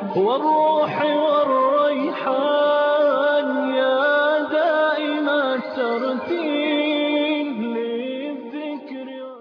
والروح والريحان يا دائم الترتيب للذكر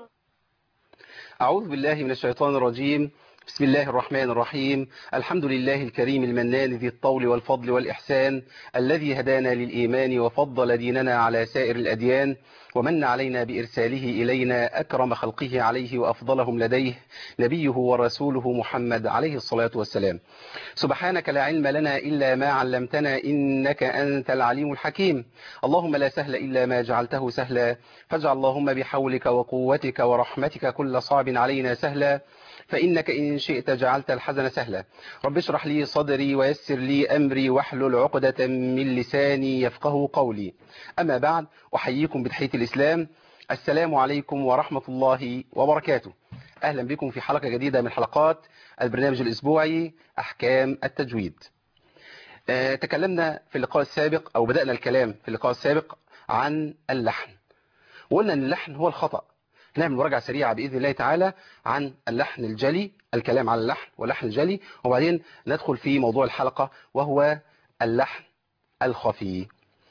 أعوذ بالله من الشيطان الرجيم بسم الله الرحمن الرحيم الحمد لله الكريم المنان ذي الطول والفضل والإحسان الذي هدانا للإيمان وفضل ديننا على سائر الأديان ومن علينا بإرساله إلينا أكرم خلقه عليه وأفضلهم لديه نبيه ورسوله محمد عليه الصلاة والسلام سبحانك لا علم لنا إلا ما علمتنا إنك أنت العليم الحكيم اللهم لا سهل إلا ما جعلته سهلا فاجعل اللهم بحولك وقوتك ورحمتك كل صعب علينا سهلا فإنك إن شئت جعلت الحزن سهلا رب اشرح لي صدري ويسر لي أمري واحلل عقدة من لساني يفقه قولي أما بعد أحييكم بتحية الإسلام السلام عليكم ورحمة الله وبركاته أهلا بكم في حلقة جديدة من حلقات البرنامج الأسبوعي أحكام التجويد آه، تكلمنا في اللقاء السابق أو بدأنا الكلام في اللقاء السابق عن اللحن وقلنا أن اللحن هو الخطأ نعمل مراجعة سريعة بإذن الله تعالى عن اللحن الجلي الكلام على اللحن واللحن الجلي وبعدين ندخل في موضوع الحلقة وهو اللحن الخفي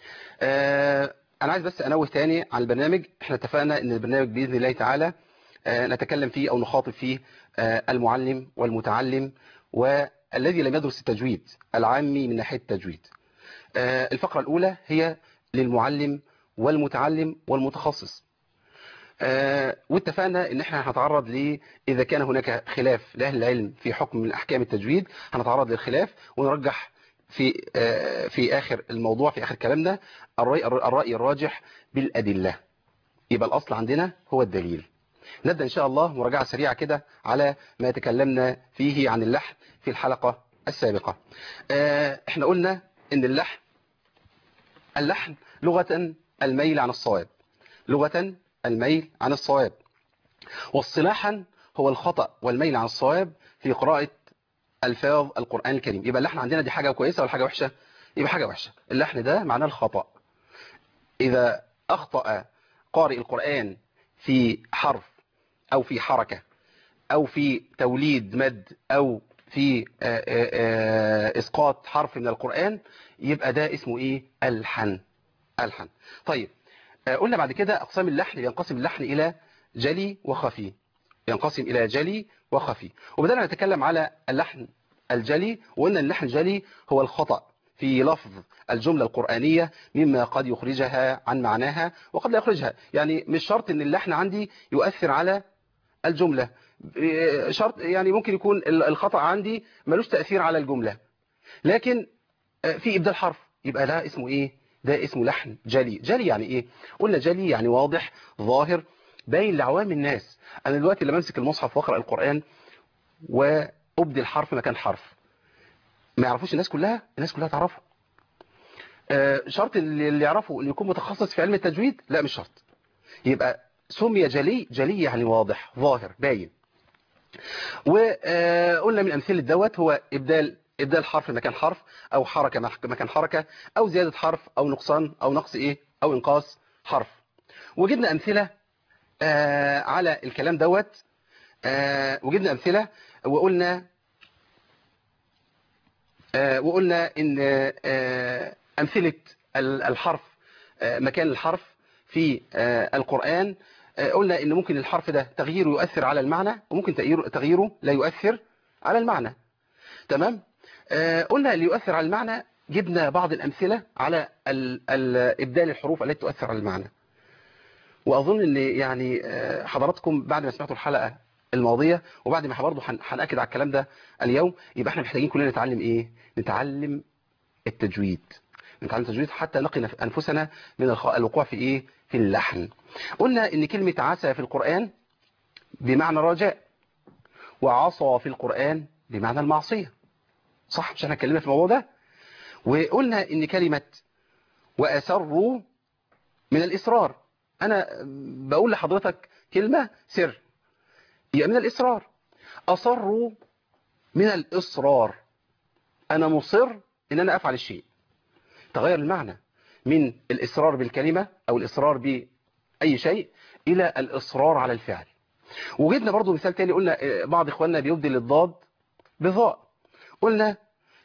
آه أنا عايز بس أنوه تاني عن البرنامج احنا اتفقنا أن البرنامج بإذن الله تعالى آه نتكلم فيه أو نخاطب فيه آه المعلم والمتعلم والذي لم يدرس التجويد العامي من ناحية التجويد آه الفقرة الأولى هي للمعلم والمتعلم والمتخصص آه واتفقنا ان احنا هنتعرض ل اذا كان هناك خلاف لاهل العلم في حكم من احكام التجويد هنتعرض للخلاف ونرجح في آه في اخر الموضوع في اخر كلامنا الراي الراي الراجح بالادله يبقى الاصل عندنا هو الدليل نبدا ان شاء الله مراجعه سريعه كده على ما تكلمنا فيه عن اللحن في الحلقه السابقه آه احنا قلنا ان اللحن اللحن لغه الميل عن الصواب لغه الميل عن الصواب واصطلاحا هو الخطأ والميل عن الصواب في قراءة الفاظ القرآن الكريم يبقى اللحن عندنا دي حاجة كويسة ولا حاجة وحشة يبقى حاجة وحشة اللحن ده معناه الخطأ إذا أخطأ قارئ القرآن في حرف أو في حركة أو في توليد مد أو في آآ آآ إسقاط حرف من القرآن يبقى ده اسمه إيه الحن الحن طيب قلنا بعد كده أقسام اللحن ينقسم اللحن إلى جلي وخفي ينقسم إلى جلي وخفي وبدأنا نتكلم على اللحن الجلي وقلنا اللحن الجلي هو الخطأ في لفظ الجملة القرآنية مما قد يخرجها عن معناها وقد لا يخرجها يعني مش شرط ان اللحن عندي يؤثر على الجملة شرط يعني ممكن يكون الخطأ عندي ملوش تأثير على الجملة لكن في إبدال حرف يبقى ده اسمه إيه ده اسمه لحن جلي جلي يعني ايه قلنا جلي يعني واضح ظاهر باين لعوام الناس انا دلوقتي لما امسك المصحف واقرا القران وابدل حرف مكان حرف ما يعرفوش الناس كلها الناس كلها تعرفه آه شرط اللي يعرفه اللي يكون متخصص في علم التجويد لا مش شرط يبقى سمي جلي جلي يعني واضح ظاهر باين وقلنا من امثله دوت هو ابدال ابدال حرف مكان حرف او حركة مكان حركة او زيادة حرف او نقصان او نقص ايه او انقاص حرف وجدنا امثلة آه على الكلام دوت آه وجدنا امثلة وقلنا آه وقلنا ان آه امثلة الحرف آه مكان الحرف في آه القرآن آه قلنا ان ممكن الحرف ده تغييره يؤثر على المعنى وممكن تغييره لا يؤثر على المعنى تمام آه قلنا اللي يؤثر على المعنى جبنا بعض الأمثلة على ال ال إبدال الحروف التي تؤثر على المعنى وأظن أن يعني آه حضراتكم بعد ما سمعتوا الحلقة الماضية وبعد ما برضه هنأكد على الكلام ده اليوم يبقى احنا محتاجين كلنا نتعلم ايه نتعلم التجويد نتعلم التجويد حتى نقي أنفسنا من الوقوع في ايه في اللحن قلنا ان كلمة عسى في القرآن بمعنى الرجاء وعصى في القرآن بمعنى المعصية صح مش احنا اتكلمنا في الموضوع ده وقلنا ان كلمة وأسروا من الإصرار أنا بقول لحضرتك كلمة سر يبقى من الإصرار أصروا من الإصرار أنا مصر إن أنا أفعل الشيء تغير المعنى من الإصرار بالكلمة أو الإصرار بأي شيء إلى الإصرار على الفعل وجدنا برضو مثال تاني قلنا بعض إخواننا بيبدل الضاد بضاء قلنا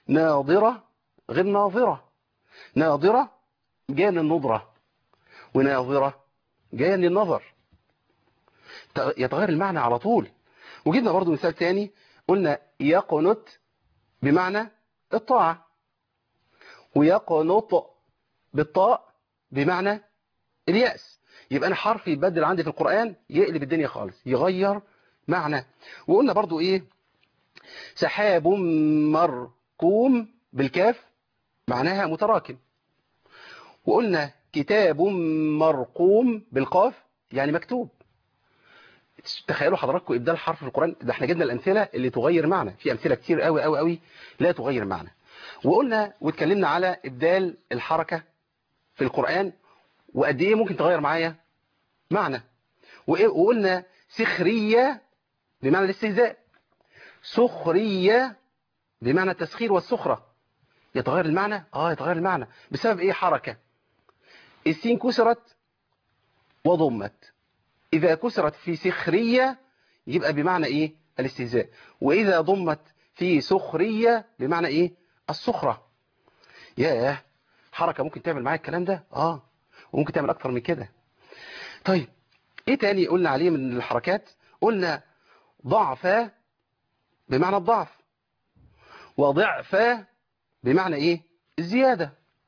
ناظرة غير ناظرة ناظرة جاية من النظرة وناظرة جاية من النظر ت- يتغير المعنى على طول وجبنا برضو مثال تاني قلنا يقنط بمعنى الطاعة ويقنط بالطاء بمعنى اليأس يبقى أنا حرف يتبدل عندي في القرآن يقلب الدنيا خالص يغير معنى وقلنا برضو إيه سحاب مركوم بالكاف معناها متراكم وقلنا كتاب مرقوم بالقاف يعني مكتوب تخيلوا حضراتكم ابدال حرف في القرآن ده احنا جبنا الامثله اللي تغير معنى في امثله كتير قوي قوي قوي لا تغير معنى وقلنا واتكلمنا على ابدال الحركه في القرآن وقد ايه ممكن تغير معايا معنى وإيه- وقلنا سخريه بمعنى الاستهزاء سخريه بمعنى التسخير والسخره يتغير المعنى اه يتغير المعنى بسبب ايه حركه السين كسرت وضمت إذا كسرت في سخرية يبقى بمعنى إيه الاستهزاء وإذا ضمت في سخرية بمعنى إيه السخرة ياه حركة ممكن تعمل معايا الكلام ده آه وممكن تعمل أكتر من كده طيب إيه تاني قلنا عليه من الحركات قلنا ضعف بمعنى الضعف وضعف بمعنى إيه الزيادة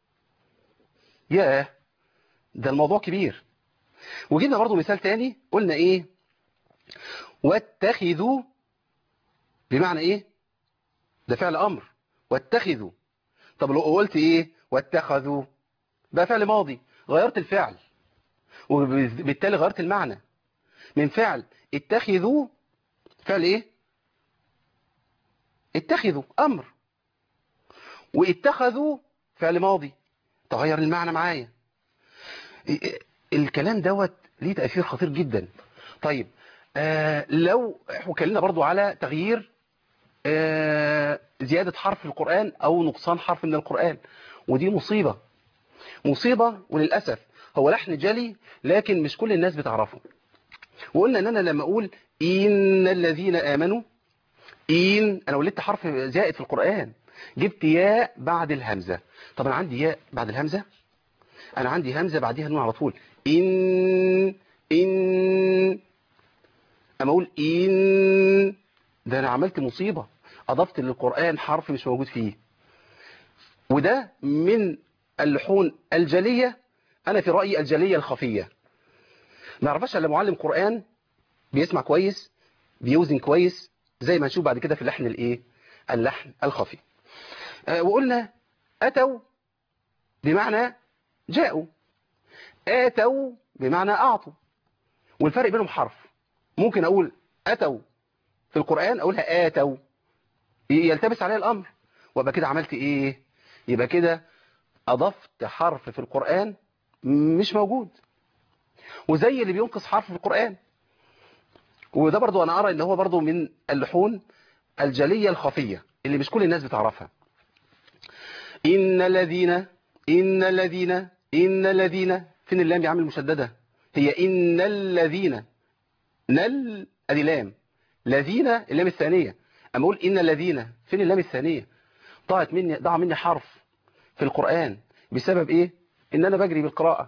ياه ده الموضوع كبير وجبنا برضو مثال تاني قلنا ايه واتخذوا بمعنى ايه ده فعل امر واتخذوا طب لو قلت ايه واتخذوا بقى فعل ماضي غيرت الفعل وبالتالي غيرت المعنى من فعل اتخذوا فعل ايه اتخذوا امر واتخذوا فعل ماضي تغير المعنى معايا الكلام دوت ليه تأثير خطير جدا طيب آه لو وكلنا برضو على تغيير آه زيادة حرف في القرآن أو نقصان حرف من القرآن ودي مصيبة مصيبة وللأسف هو لحن جلي لكن مش كل الناس بتعرفه وقلنا ان انا لما اقول ان الذين امنوا ان انا ولدت حرف زائد في القرآن جبت ياء بعد الهمزة طب انا عندي ياء بعد الهمزة انا عندي همزة بعديها نون على طول ان ان اما اقول ان ده انا عملت مصيبة اضفت للقرآن حرف مش موجود فيه وده من اللحون الجلية انا في رأيي الجلية الخفية ما عرفش الا معلم قرآن بيسمع كويس بيوزن كويس زي ما نشوف بعد كده في اللحن الايه اللحن الخفي آه وقلنا اتوا بمعنى جاءوا آتوا بمعنى أعطوا والفرق بينهم حرف ممكن أقول أتوا في القرآن أقولها آتوا يلتبس عليها الأمر وابقى كده عملت إيه يبقى كده أضفت حرف في القرآن مش موجود وزي اللي بينقص حرف في القرآن وده برضو أنا أرى إن هو برضو من اللحون الجلية الخفية اللي مش كل الناس بتعرفها إن الذين إن الذين إن الذين فين اللام يا عم المشددة هي إن الذين نل أدي لام الذين اللام الثانية أما أقول إن الذين فين اللام الثانية ضاعت مني ضاع مني حرف في القرآن بسبب إيه إن أنا بجري بالقراءة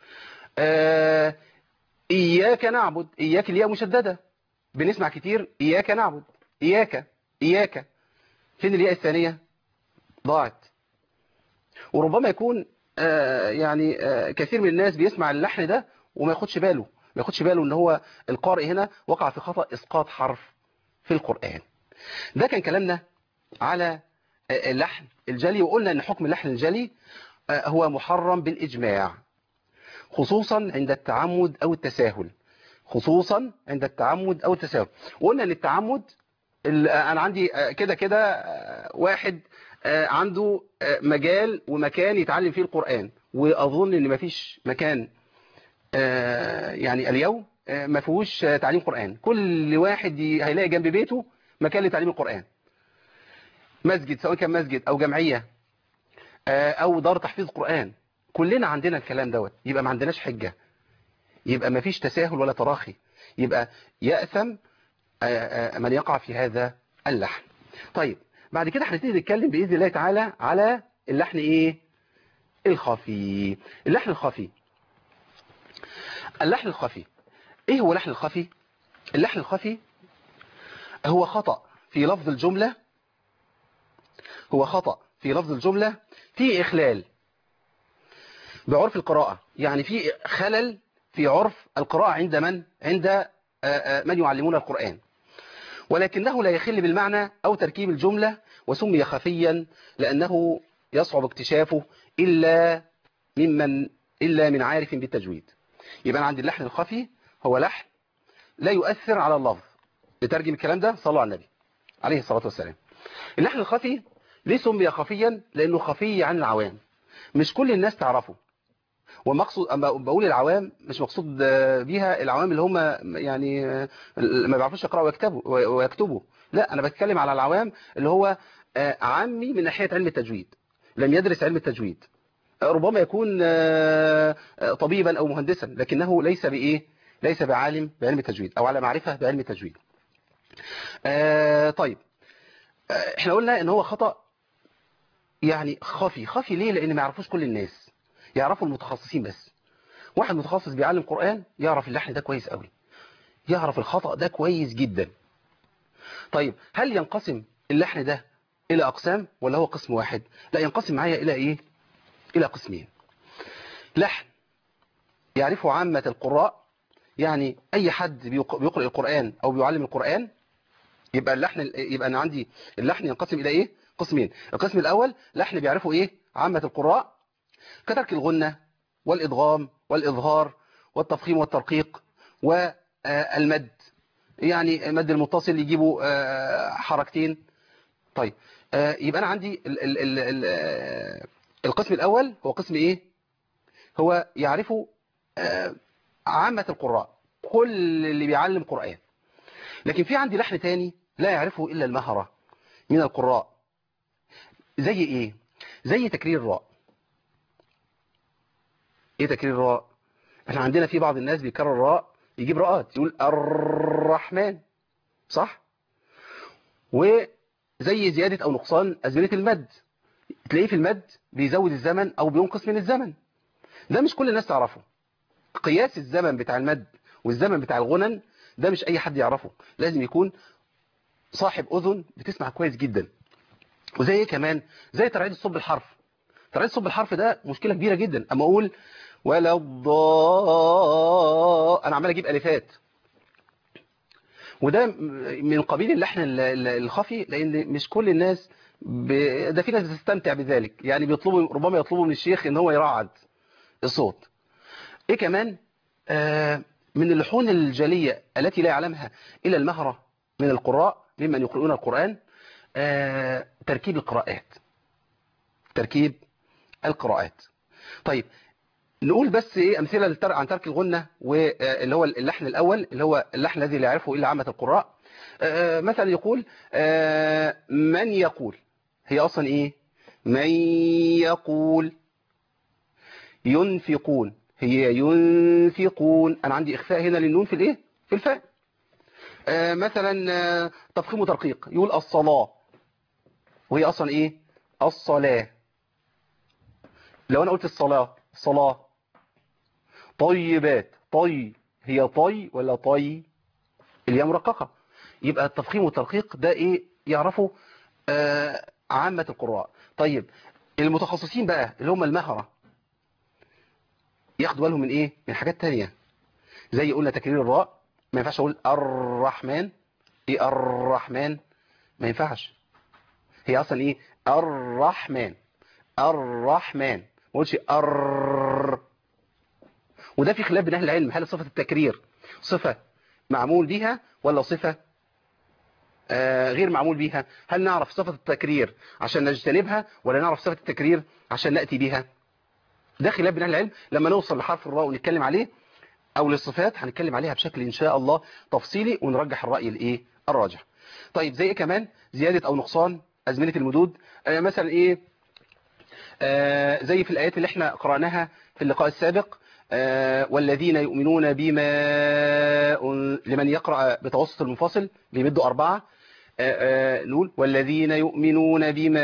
آه إياك نعبد إياك الياء مشددة بنسمع كتير إياك نعبد إياك إياك فين الياء الثانية ضاعت وربما يكون آه يعني آه كثير من الناس بيسمع اللحن ده وما ياخدش باله ما ياخدش باله ان هو القارئ هنا وقع في خطأ اسقاط حرف في القرآن ده كان كلامنا على آه اللحن الجلي وقلنا ان حكم اللحن الجلي هو محرم بالإجماع خصوصا عند التعمد أو التساهل خصوصا عند التعمد أو التساهل وقلنا ان التعمد انا عندي كده كده واحد عنده مجال ومكان يتعلم فيه القرآن وأظن ان مفيش مكان يعني اليوم ما فيهوش تعليم قرآن كل واحد هيلاقي جنب بيته مكان لتعليم القرآن مسجد سواء كان مسجد أو جمعية أو دار تحفيظ قرآن كلنا عندنا الكلام دوت يبقى ما عندناش حجة يبقى ما فيش تساهل ولا تراخي يبقى يأثم من يقع في هذا اللحن طيب بعد كده هنبتدي نتكلم باذن الله تعالى على اللحن ايه الخفي اللحن الخفي اللحن الخفي ايه هو اللحن الخفي اللحن الخفي هو خطأ في لفظ الجملة هو خطأ في لفظ الجملة في إخلال بعرف القراءة يعني في خلل في عرف القراءة عند من عند آه، آه، من يعلمون القرآن ولكنه لا يخل بالمعنى أو تركيب الجملة وسمي خفيا لأنه يصعب اكتشافه إلا ممن إلا من عارف بالتجويد يبقى أنا عندي اللحن الخفي هو لحن لا يؤثر على اللفظ نترجم الكلام ده صلوا على النبي عليه الصلاة والسلام اللحن الخفي ليه سمي خفيا لأنه خفي عن العوام مش كل الناس تعرفه ومقصود اما بقول العوام مش مقصود آه، بيها العوام اللي هم يعني آه، ما بيعرفوش يقراوا ويكتبوا ويكتبوا لا انا بتكلم على العوام اللي هو آه، عامي من ناحيه علم التجويد لم يدرس علم التجويد ربما يكون آه، آه، طبيبا او مهندسا لكنه ليس بايه ليس بعالم بعلم التجويد او على معرفه بعلم التجويد آه، طيب آه، احنا قلنا ان هو خطأ يعني خفي خفي ليه لان ما يعرفوش كل الناس يعرفوا المتخصصين بس واحد متخصص بيعلم قرآن يعرف اللحن ده كويس قوي يعرف الخطأ ده كويس جدا طيب هل ينقسم اللحن ده إلى أقسام ولا هو قسم واحد لا ينقسم معايا إلى إيه إلى قسمين لحن يعرفه عامة القراء يعني أي حد بيق- بيقرأ القرآن أو بيعلم القرآن يبقى اللحن يبقى أنا عندي اللحن ينقسم إلى إيه قسمين القسم الأول لحن بيعرفه إيه عامة القراء كترك الغنة والإدغام والإظهار والتفخيم والترقيق والمد يعني مد المتصل يجيبوا آه، حركتين طيب آه، يبقى أنا عندي ال ال ال ال آه، القسم الأول هو قسم إيه هو يعرفه آه، عامة القراء كل اللي بيعلم قرآن لكن في عندي لحن تاني لا يعرفه إلا المهرة من القراء زي إيه زي تكرير الراء ايه تكرير الراء احنا عندنا في بعض الناس بيكرر راء يجيب راءات يقول الرحمن صح وزي زيادة او نقصان ازمنة المد تلاقيه في المد بيزود الزمن او بينقص من الزمن ده مش كل الناس تعرفه قياس الزمن بتاع المد والزمن بتاع الغنن ده مش اي حد يعرفه لازم يكون صاحب اذن بتسمع كويس جدا وزي ايه كمان زي ترعيد الصوت بالحرف ترعيد الصوت بالحرف ده مشكلة كبيرة جدا اما اقول ولا الضاء انا عمال اجيب الفات وده من قبيل اللحن ال- ال- الخفي لان مش كل الناس ب... ده في ناس بتستمتع بذلك يعني بيطلبوا ربما يطلبوا من الشيخ ان هو يرعد الصوت ايه كمان آه من اللحون الجلية التي لا يعلمها الا المهرة من القراء ممن يقرؤون القرآن آه تركيب القراءات تركيب القراءات طيب نقول بس ايه امثله للتر- عن ترك الغنه واللي هو اللحن الاول اللي هو اللحن الذي لا يعرفه الا عامه القراء آه، مثلا يقول آه، من يقول هي اصلا ايه من يقول ينفقون هي ينفقون انا عندي اخفاء هنا للنون في الايه في الفاء آه، مثلا آه، تفخيم وترقيق يقول الصلاه وهي اصلا ايه الصلاه لو انا قلت الصلاه صلاه طيبات طي هي طي ولا طي الياء مرققة يبقى التفخيم والترقيق ده ايه يعرفوا آه عامة القراء طيب المتخصصين بقى اللي هم المهرة ياخدوا بالهم من ايه من حاجات تانية زي قلنا تكرير الراء ما ينفعش اقول الرحمن ايه الرحمن ما ينفعش هي اصلا ايه الرحمن الرحمن ما قلتش ار وده في خلاف بين اهل العلم هل صفة التكرير صفة معمول بها ولا صفة آه غير معمول بها هل نعرف صفة التكرير عشان نجتنبها ولا نعرف صفة التكرير عشان نأتي بها ده خلاف بين اهل العلم لما نوصل لحرف الراء ونتكلم عليه او للصفات هنتكلم عليها بشكل ان شاء الله تفصيلي ونرجح الرأي الايه الراجح طيب زي إيه كمان زيادة او نقصان ازمنة المدود آه مثلا ايه آه زي في الآيات اللي احنا قرأناها في اللقاء السابق آه والذين يؤمنون بما أن- لمن يقرأ بتوسط المنفصل بيمدوا أربعة آه، آه، نقول والذين يؤمنون بما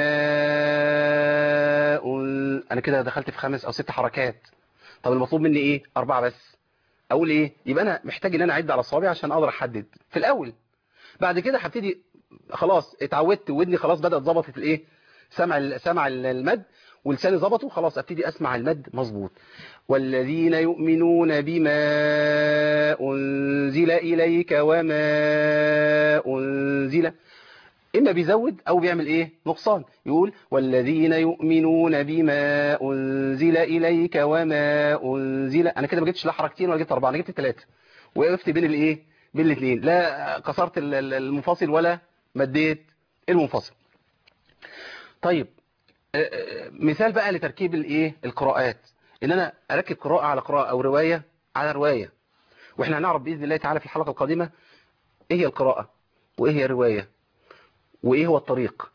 أن... انا كده دخلت في خمس او ست حركات طب المطلوب مني ايه اربعة بس اقول ايه يبقى انا محتاج ان انا اعد على صوابعي عشان اقدر احدد في الاول بعد كده هبتدي خلاص اتعودت ودني خلاص بدات ظبطت الايه سمع ال- سمع ال- المد ولساني ظبطه خلاص ابتدي اسمع المد مظبوط والذين يؤمنون بما انزل اليك وما انزل اما بيزود او بيعمل ايه نقصان يقول والذين يؤمنون بما انزل اليك وما انزل انا كده ما جبتش لا حركتين ولا جبت اربعه انا جبت ثلاثه وقفت بين الايه بين الاثنين لا كسرت ال- ال- المنفصل ولا مديت المنفصل طيب آه، آه، مثال بقى لتركيب الايه القراءات ان انا اركب قراءه على قراءه او روايه على روايه واحنا هنعرف باذن الله تعالى في الحلقه القادمه ايه هي القراءه وايه هي الروايه وايه هو الطريق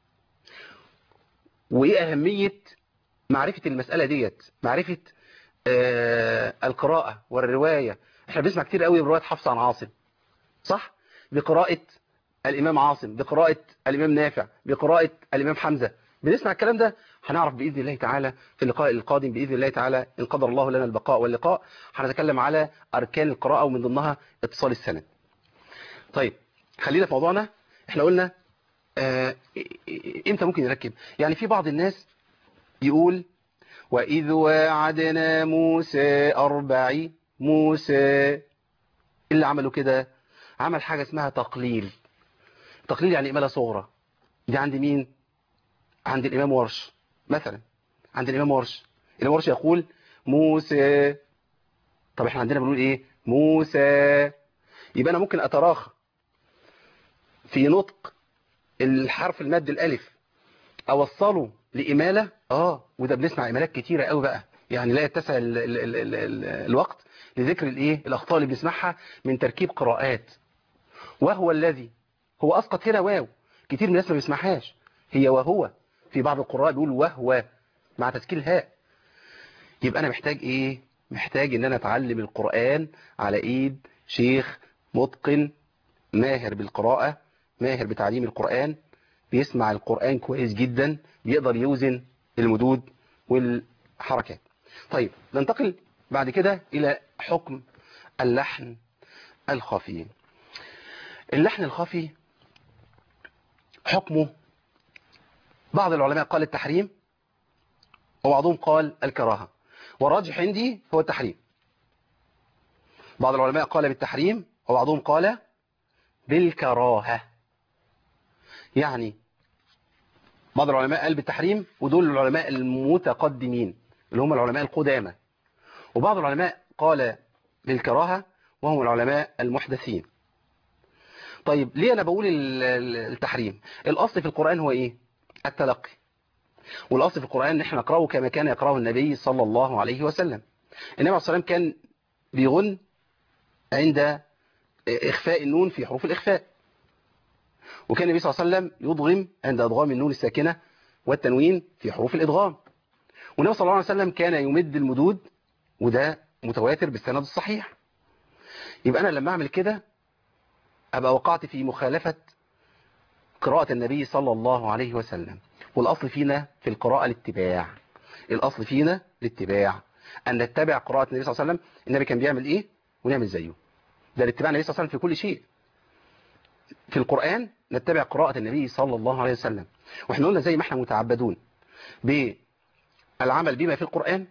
وايه اهميه معرفه المساله ديت معرفه آه القراءه والروايه احنا بنسمع كتير قوي بروايه حفص عن عاصم صح بقراءه الامام عاصم بقراءه الامام نافع بقراءه الامام حمزه بنسمع الكلام ده هنعرف باذن الله تعالى في اللقاء القادم باذن الله تعالى ان قدر الله لنا البقاء واللقاء هنتكلم على اركان القراءه ومن ضمنها اتصال السند طيب خلينا في موضوعنا احنا قلنا آه، امتى ممكن يركب يعني في بعض الناس يقول وإذ واعدنا موسى أربعي موسى اللي عملوا كده عمل حاجة اسمها تقليل تقليل يعني إمالة صغرى دي عند مين عند الإمام ورش مثلا عند الإمام ورش الإمام ورش يقول موسى طب احنا عندنا بنقول ايه موسى يبقى انا ممكن اتراخى في نطق الحرف المد الالف اوصله لاماله اه وده بنسمع امالات كتيره قوي بقى يعني لا يتسع ال ال ال ال ال الوقت لذكر الايه الاخطاء اللي بنسمعها من تركيب قراءات وهو الذي هو اسقط هنا واو كتير من الناس ما بيسمعهاش هي وهو في بعض القراء بيقول وهو مع تسكين الهاء يبقى انا محتاج ايه محتاج ان انا اتعلم القرآن على ايد شيخ متقن ماهر بالقراءة ماهر بتعليم القرآن بيسمع القرآن كويس جدا بيقدر يوزن المدود والحركات طيب ننتقل بعد كده الى حكم اللحن الخفي اللحن الخفي حكمه بعض العلماء قال التحريم وبعضهم قال الكراهة والراجح عندي هو التحريم بعض العلماء قال بالتحريم وبعضهم قال بالكراهة يعني بعض العلماء قال بالتحريم ودول العلماء المتقدمين اللي هم العلماء القدامى وبعض العلماء قال بالكراهة وهم العلماء المحدثين طيب ليه أنا بقول ال- ال- التحريم الأصل في القرآن هو إيه التلقي والأصل في القرآن ان احنا نقرأه كما كان يقرأه النبي صلى الله عليه وسلم النبي عليه الصلاة والسلام كان بيغن عند إخفاء النون في حروف الإخفاء وكان النبي صلى الله عليه وسلم يضغم عند أضغام النون الساكنة والتنوين في حروف الإضغام والنبي صلى الله عليه وسلم كان يمد المدود وده متواتر بالسند الصحيح يبقى أنا لما أعمل كده أبقى وقعت في مخالفة قراءة النبي صلى الله عليه وسلم والأصل فينا في القراءة الاتباع الأصل فينا الاتباع أن نتبع قراءة النبي صلى الله عليه وسلم النبي كان بيعمل إيه ونعمل زيه ده الاتباع النبي صلى الله عليه وسلم في كل شيء في القرآن نتبع قراءة النبي صلى الله عليه وسلم واحنا قلنا زي ما احنا متعبدون بالعمل بما في القرآن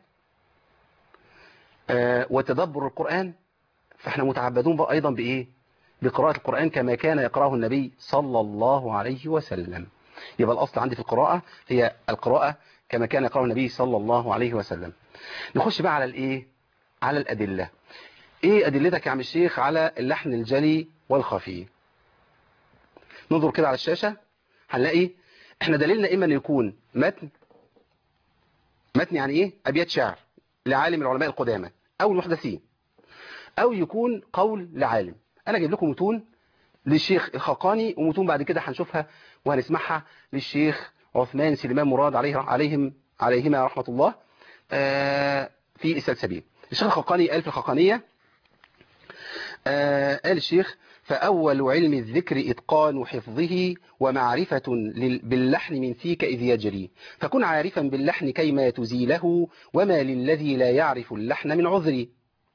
آه وتدبر القرآن فاحنا متعبدون بقى أيضا بإيه بقراءة القرآن كما كان يقرأه النبي صلى الله عليه وسلم يبقى الأصل عندي في القراءة هي القراءة كما كان يقرأه النبي صلى الله عليه وسلم نخش بقى على الإيه على الأدلة إيه أدلتك يا عم الشيخ على اللحن الجلي والخفي ننظر كده على الشاشة هنلاقي احنا دليلنا إما أن يكون متن متن يعني إيه أبيات شعر لعالم العلماء القدامى أو المحدثين أو يكون قول لعالم أنا جايب لكم متون للشيخ الخقاني ومتون بعد كده هنشوفها وهنسمعها للشيخ عثمان سليمان مراد عليه عليهم عليهما رحمة الله آه في السلسبيل الشيخ الخقاني قال في الخقانية آه قال الشيخ فأول علم الذكر إتقان حفظه ومعرفة لل- باللحن من فيك إذ يجري فكن عارفا باللحن كيما تزيله وما للذي لا يعرف اللحن من عذري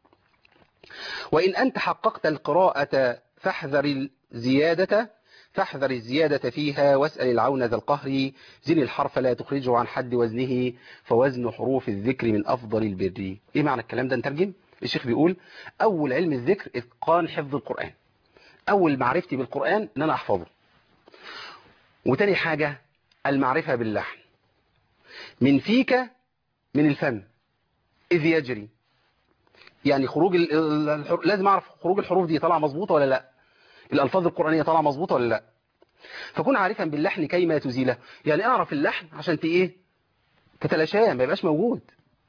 وإن أنت حققت القراءة فاحذر الزيادة فاحذر الزيادة فيها واسأل العون ذا القهر زن الحرف لا تخرجه عن حد وزنه فوزن حروف الذكر من أفضل البر إيه معنى الكلام ده نترجم الشيخ بيقول أول علم الذكر إتقان حفظ القرآن أول معرفتي بالقرآن إن أنا أحفظه وتاني حاجة المعرفة باللحن من فيك من الفم إذ يجري يعني خروج ال- ال- الحر... لازم أعرف خروج الحروف دي طالعه مظبوطة ولا لا الألفاظ القرآنية طالعه مظبوطة ولا لا فكن عارفا باللحن كيما تزيله يعني أعرف اللحن عشان ت إيه تتلاشاه ما يبقاش موجود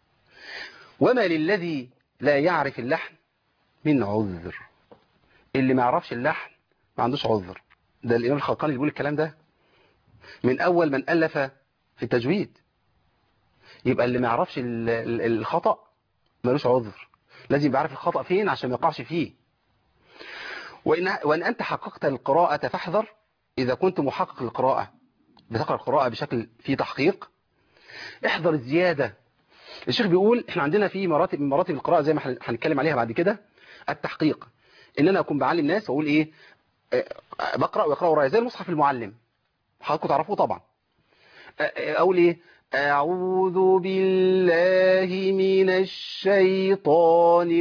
وما للذي لا يعرف اللحن من عذر اللي ما يعرفش اللحن ما عندوش عذر ده الإمام الخلقاني اللي بيقول الكلام ده من أول من ألف في التجويد يبقى اللي ما يعرفش ال- ال- الخطأ ملوش عذر لازم يبقى عارف الخطأ فين عشان ما يقعش فيه وإن, وإن أنت حققت القراءة فاحذر إذا كنت محقق القراءة بتقرأ القراءة بشكل فيه تحقيق احذر الزيادة الشيخ بيقول احنا عندنا في مراتب من مراتب القراءة زي ما هن- هنتكلم عليها بعد كده التحقيق ان انا اكون بعلم ناس واقول ايه آه، بقرأ ويقرأوا ورايا زي المصحف المعلم حضراتكم تعرفوه طبعا آه، آه، اقول ايه أعوذ بالله من الشيطان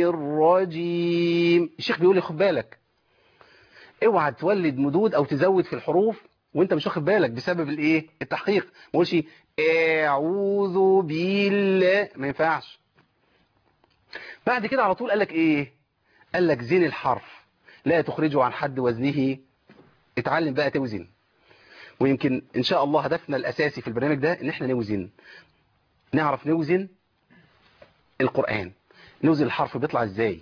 الرجيم الشيخ بيقول لي خد بالك اوعى تولد مدود او تزود في الحروف وانت مش واخد بالك بسبب الايه التحقيق ما اقولش اعوذ بالله ما ينفعش بعد كده على طول قال لك ايه قال لك زين الحرف لا تخرجه عن حد وزنه اتعلم بقى توزن ويمكن ان شاء الله هدفنا الاساسي في البرنامج ده ان احنا نوزن نعرف نوزن القرآن نوزن الحرف بيطلع ازاي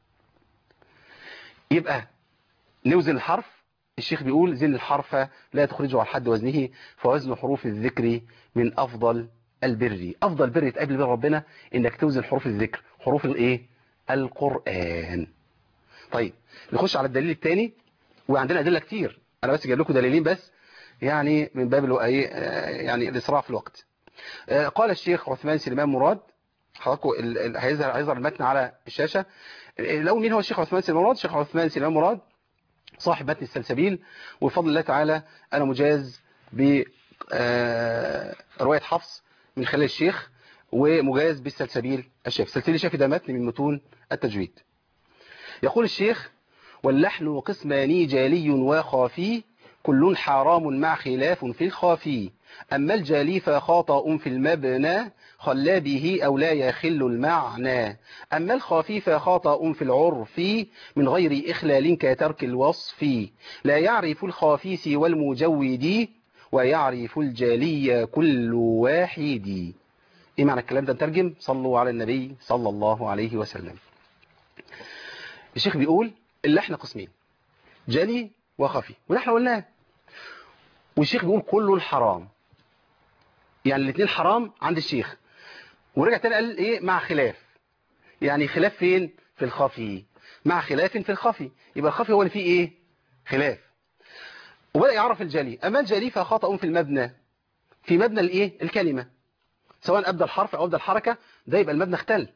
يبقى نوزن الحرف الشيخ بيقول زن الحرف لا تخرجه عن حد وزنه فوزن حروف الذكر من افضل البر افضل بر تقابل بين ربنا انك توزن حروف الذكر حروف الايه القرآن طيب نخش على الدليل الثاني وعندنا ادله كتير انا بس جايب لكم دليلين بس يعني من باب الو- إيه، آه، يعني الاسراع في الوقت آه، قال الشيخ عثمان سليمان مراد حضراتكم ال- ال- هيظهر هيظهر المتن على الشاشه آه، لو مين هو الشيخ عثمان سليمان مراد الشيخ عثمان سليمان مراد صاحب متن السلسبيل وبفضل الله تعالى انا مجاز ب آه، روايه حفص من خلال الشيخ ومجاز بالسلسبيل الشافي السلسبيل الشافي ده متن من متون التجويد يقول الشيخ واللحن قسمان جالي وخافي كل حرام مع خلاف في الخافي أما الجالي فخاطأ في المبنى خلا به أو لا يخل المعنى أما الخافي فخاطأ في العرف من غير إخلال كترك الوصف لا يعرف الخافي سوى المجود ويعرف الجالي كل واحد إيه معنى الكلام ده نترجم صلوا على النبي صلى الله عليه وسلم الشيخ بيقول اللحن قسمين جلي وخفي وده احنا قلناه والشيخ بيقول كله الحرام يعني الاثنين حرام عند الشيخ ورجع تاني قال ايه مع خلاف يعني خلاف فين في الخفي مع خلاف في الخفي يبقى الخفي هو اللي فيه ايه خلاف وبدأ يعرف الجلي اما الجلي فخطأ في المبنى في مبنى الايه الكلمة سواء ابدى الحرف او ابدى الحركة ده يبقى المبنى اختل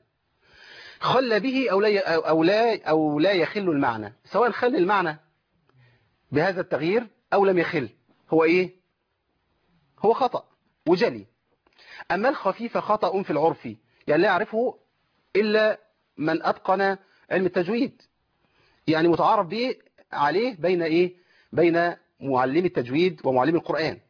خل به أو لا أو لا أو لا يخل المعنى سواء خل المعنى بهذا التغيير أو لم يخل هو إيه هو خطأ وجلي أما الخفيف خطأ في العرف يعني لا يعرفه إلا من أتقن علم التجويد يعني متعارف به عليه بين إيه بين معلم التجويد ومعلم القرآن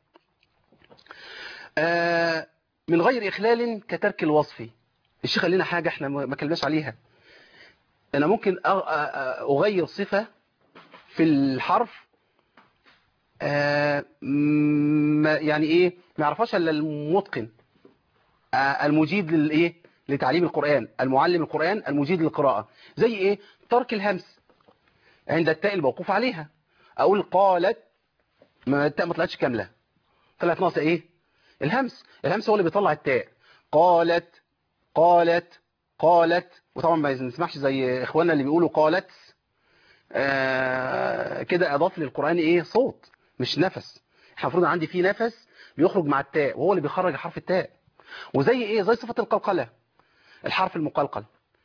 آه من غير إخلال كترك الوصف الشيخ قال لنا حاجة احنا ما كلمناش عليها انا ممكن أ- أ- أ- اغير صفة في الحرف آه، ما- يعني ايه ما يعرفهاش الا المتقن آه، المجيد للايه لتعليم القرآن المعلم القرآن المجيد للقراءة زي ايه ترك الهمس عند التاء الموقوف عليها اقول قالت ما التاء ما طلعتش كاملة طلعت ناقصه ايه الهمس الهمس هو اللي بيطلع التاء قالت قالت قالت وطبعا ما نسمعش زي اخواننا اللي بيقولوا قالت آه كده اضاف للقرآن ايه صوت مش نفس احنا المفروض عندي فيه نفس بيخرج مع التاء وهو اللي بيخرج حرف التاء وزي ايه زي صفة القلقلة الحرف المقلقل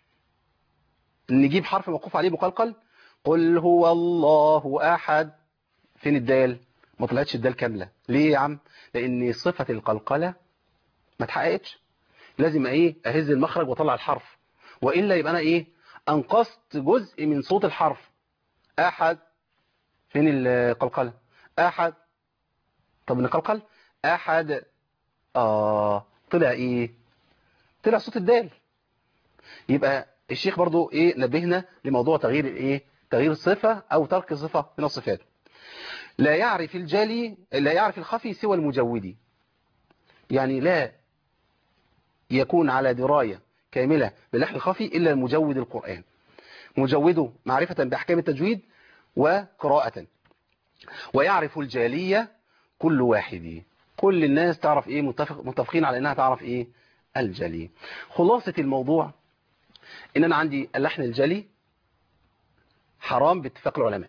نجيب حرف موقوف عليه مقلقل قل هو الله احد فين الدال ما طلعتش الدال كاملة ليه يا عم لان صفة القلقلة ما اتحققتش لازم ايه اهز المخرج واطلع الحرف والا يبقى انا ايه انقصت جزء من صوت الحرف احد فين القلقلة احد طب نقلقل احد اه طلع ايه طلع صوت الدال يبقى الشيخ برضو ايه نبهنا لموضوع تغيير الايه تغيير الصفة او ترك صفة من الصفات لا يعرف الجلي لا يعرف الخفي سوى المجودي يعني لا يكون على دراية كاملة باللحن الخفي إلا المجود القرآن مجوده معرفة بأحكام التجويد وقراءة ويعرف الجالية كل واحد كل الناس تعرف إيه متفق متفقين على إنها تعرف إيه الجلي خلاصة الموضوع إن أنا عندي اللحن الجلي حرام باتفاق العلماء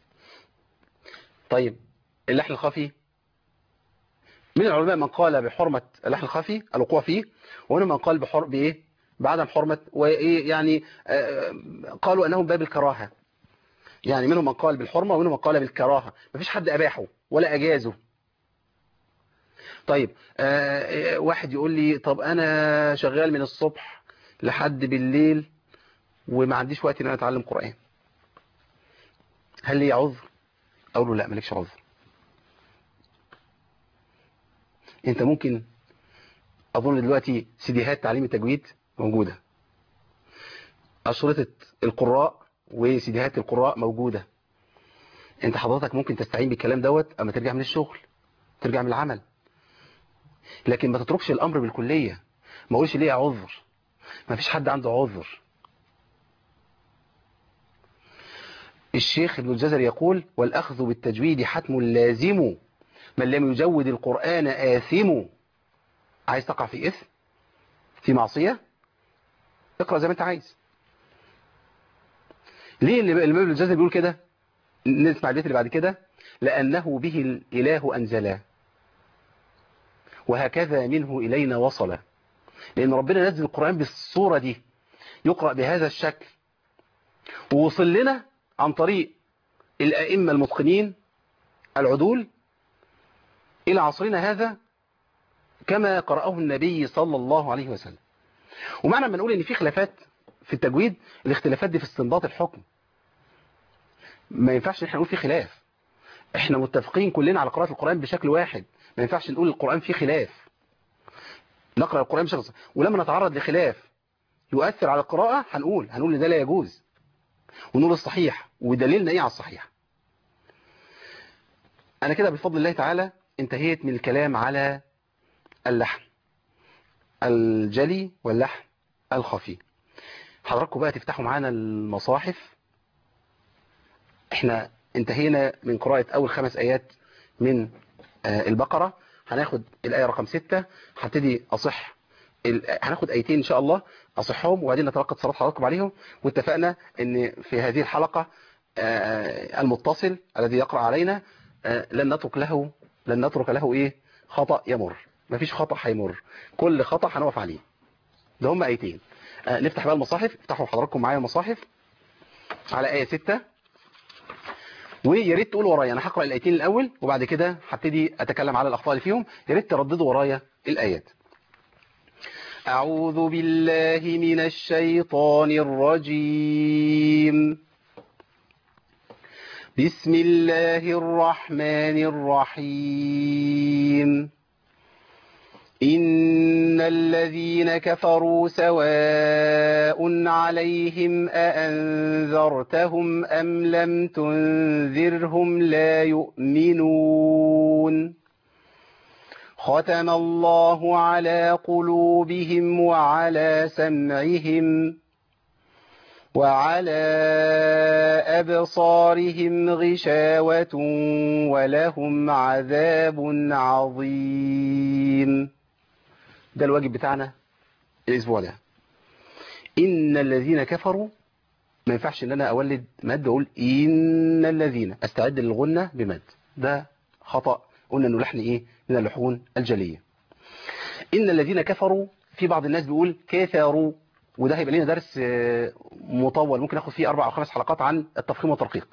طيب اللحن الخفي من العلماء من قال بحرمة اللحن الخفي الوقوع فيه ومن من قال بحر بإيه بعدم حرمة وإيه يعني آه قالوا أنهم باب الكراهة يعني منهم من قال بالحرمة ومنهم من قال بالكراهة مفيش حد أباحه ولا أجازه طيب آه واحد يقول لي طب أنا شغال من الصبح لحد بالليل وما عنديش وقت ان انا اتعلم قرآن هل لي عذر اقول له لا مالكش عذر انت ممكن اظن دلوقتي سيديهات تعليم التجويد موجودة اشرطة القراء وسيديهات القراء موجودة انت حضرتك ممكن تستعين بالكلام دوت اما ترجع من الشغل ترجع من العمل لكن ما تتركش الامر بالكلية ما اقولش ليه عذر ما فيش حد عنده عذر الشيخ ابن الجزري يقول والأخذ بالتجويد حتم لازم من لم يجود القرآن آثم عايز تقع في إثم في معصية اقرأ زي ما انت عايز ليه اللي ابن الجزري بيقول كده نسمع البيت اللي بعد كده لأنه به الإله أنزلا وهكذا منه إلينا وصل لأن ربنا نزل القرآن بالصورة دي يقرأ بهذا الشكل ووصل لنا عن طريق الأئمة المتقنين العدول إلى عصرنا هذا كما قرأه النبي صلى الله عليه وسلم ومعنى ما نقول إن في خلافات في التجويد الاختلافات دي في استنباط الحكم ما ينفعش احنا نقول في خلاف احنا متفقين كلنا على قراءة القرآن بشكل واحد ما ينفعش نقول القرآن فيه خلاف نقرأ القرآن بشكل صحيح ولما نتعرض لخلاف يؤثر على القراءة هنقول هنقول ان ده لا يجوز ونقول الصحيح ودليلنا ايه على الصحيح انا كده بفضل الله تعالى انتهيت من الكلام على اللحن الجلي واللحن الخفي حضراتكم بقى تفتحوا معانا المصاحف احنا انتهينا من قراءة اول خمس ايات من البقرة هناخد الآية رقم ستة هبتدي أصح هناخد آيتين إن شاء الله أصحهم وبعدين نتلقى اتصالات حضراتكم عليهم واتفقنا أن في هذه الحلقة المتصل الذي يقرأ علينا لن نترك له لن نترك له إيه خطأ يمر مفيش خطأ هيمر كل خطأ هنقف عليه ده هم آيتين نفتح بقى المصاحف افتحوا حضراتكم معايا المصاحف على آية ستة ويا ريت تقول ورايا انا هقرا الايتين الاول وبعد كده هبتدي اتكلم على الاخطاء اللي فيهم يا ريت ترددوا ورايا الايات اعوذ بالله من الشيطان الرجيم بسم الله الرحمن الرحيم إن الذين كفروا سواء عليهم أأنذرتهم أم لم تنذرهم لا يؤمنون ختم الله على قلوبهم وعلى سمعهم وعلى أبصارهم غشاوة ولهم عذاب عظيم ده الواجب بتاعنا الأسبوع ده إن الذين كفروا ما ينفعش ان انا اولد مد واقول ان الذين استعد للغنة بمد ده خطأ قلنا انه لحن ايه من اللحون الجلية ان الذين كفروا في بعض الناس بيقول كفروا وده هيبقى لنا درس آه، مطول ممكن ناخد فيه اربع او خمس حلقات عن التفخيم والترقيق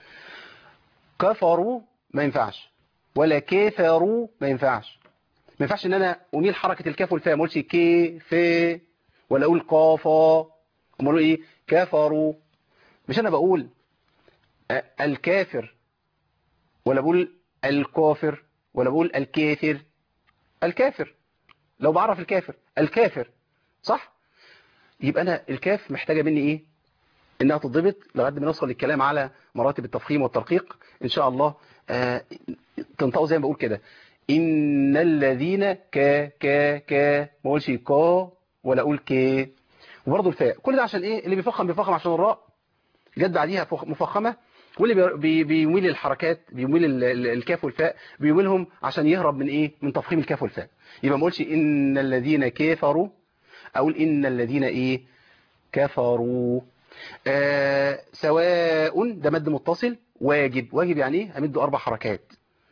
كفروا ما ينفعش ولا كفروا ما ينفعش ما ينفعش ان انا اميل حركة الكاف والفاء ما اقولش كي في ولا اقول قافا امال اقول ايه كفروا مش انا بقول آه، الكافر ولا بقول الكافر ولا بقول الكافر الكافر لو بعرف الكافر الكافر صح يبقى انا الكاف محتاجة مني ايه انها تضبط لغايه ما نوصل للكلام على مراتب التفخيم والترقيق ان شاء الله آه تنطقوا زي ما بقول كده ان الذين ك ك ك ما اقولش كا ولا اقول ك وبرضه الفاء كل ده عشان ايه اللي بيفخم بيفخم عشان الراء جت بعديها فخ- مفخمه واللي بي- بي- بيميل الحركات بيميل ال- ال- الكاف والفاء بيميلهم عشان يهرب من ايه من تفخيم الكاف والفاء يبقى ما اقولش ان الذين كفروا اقول ان الذين ايه كفروا آه سواء ده مد متصل واجب واجب يعني ايه امده اربع حركات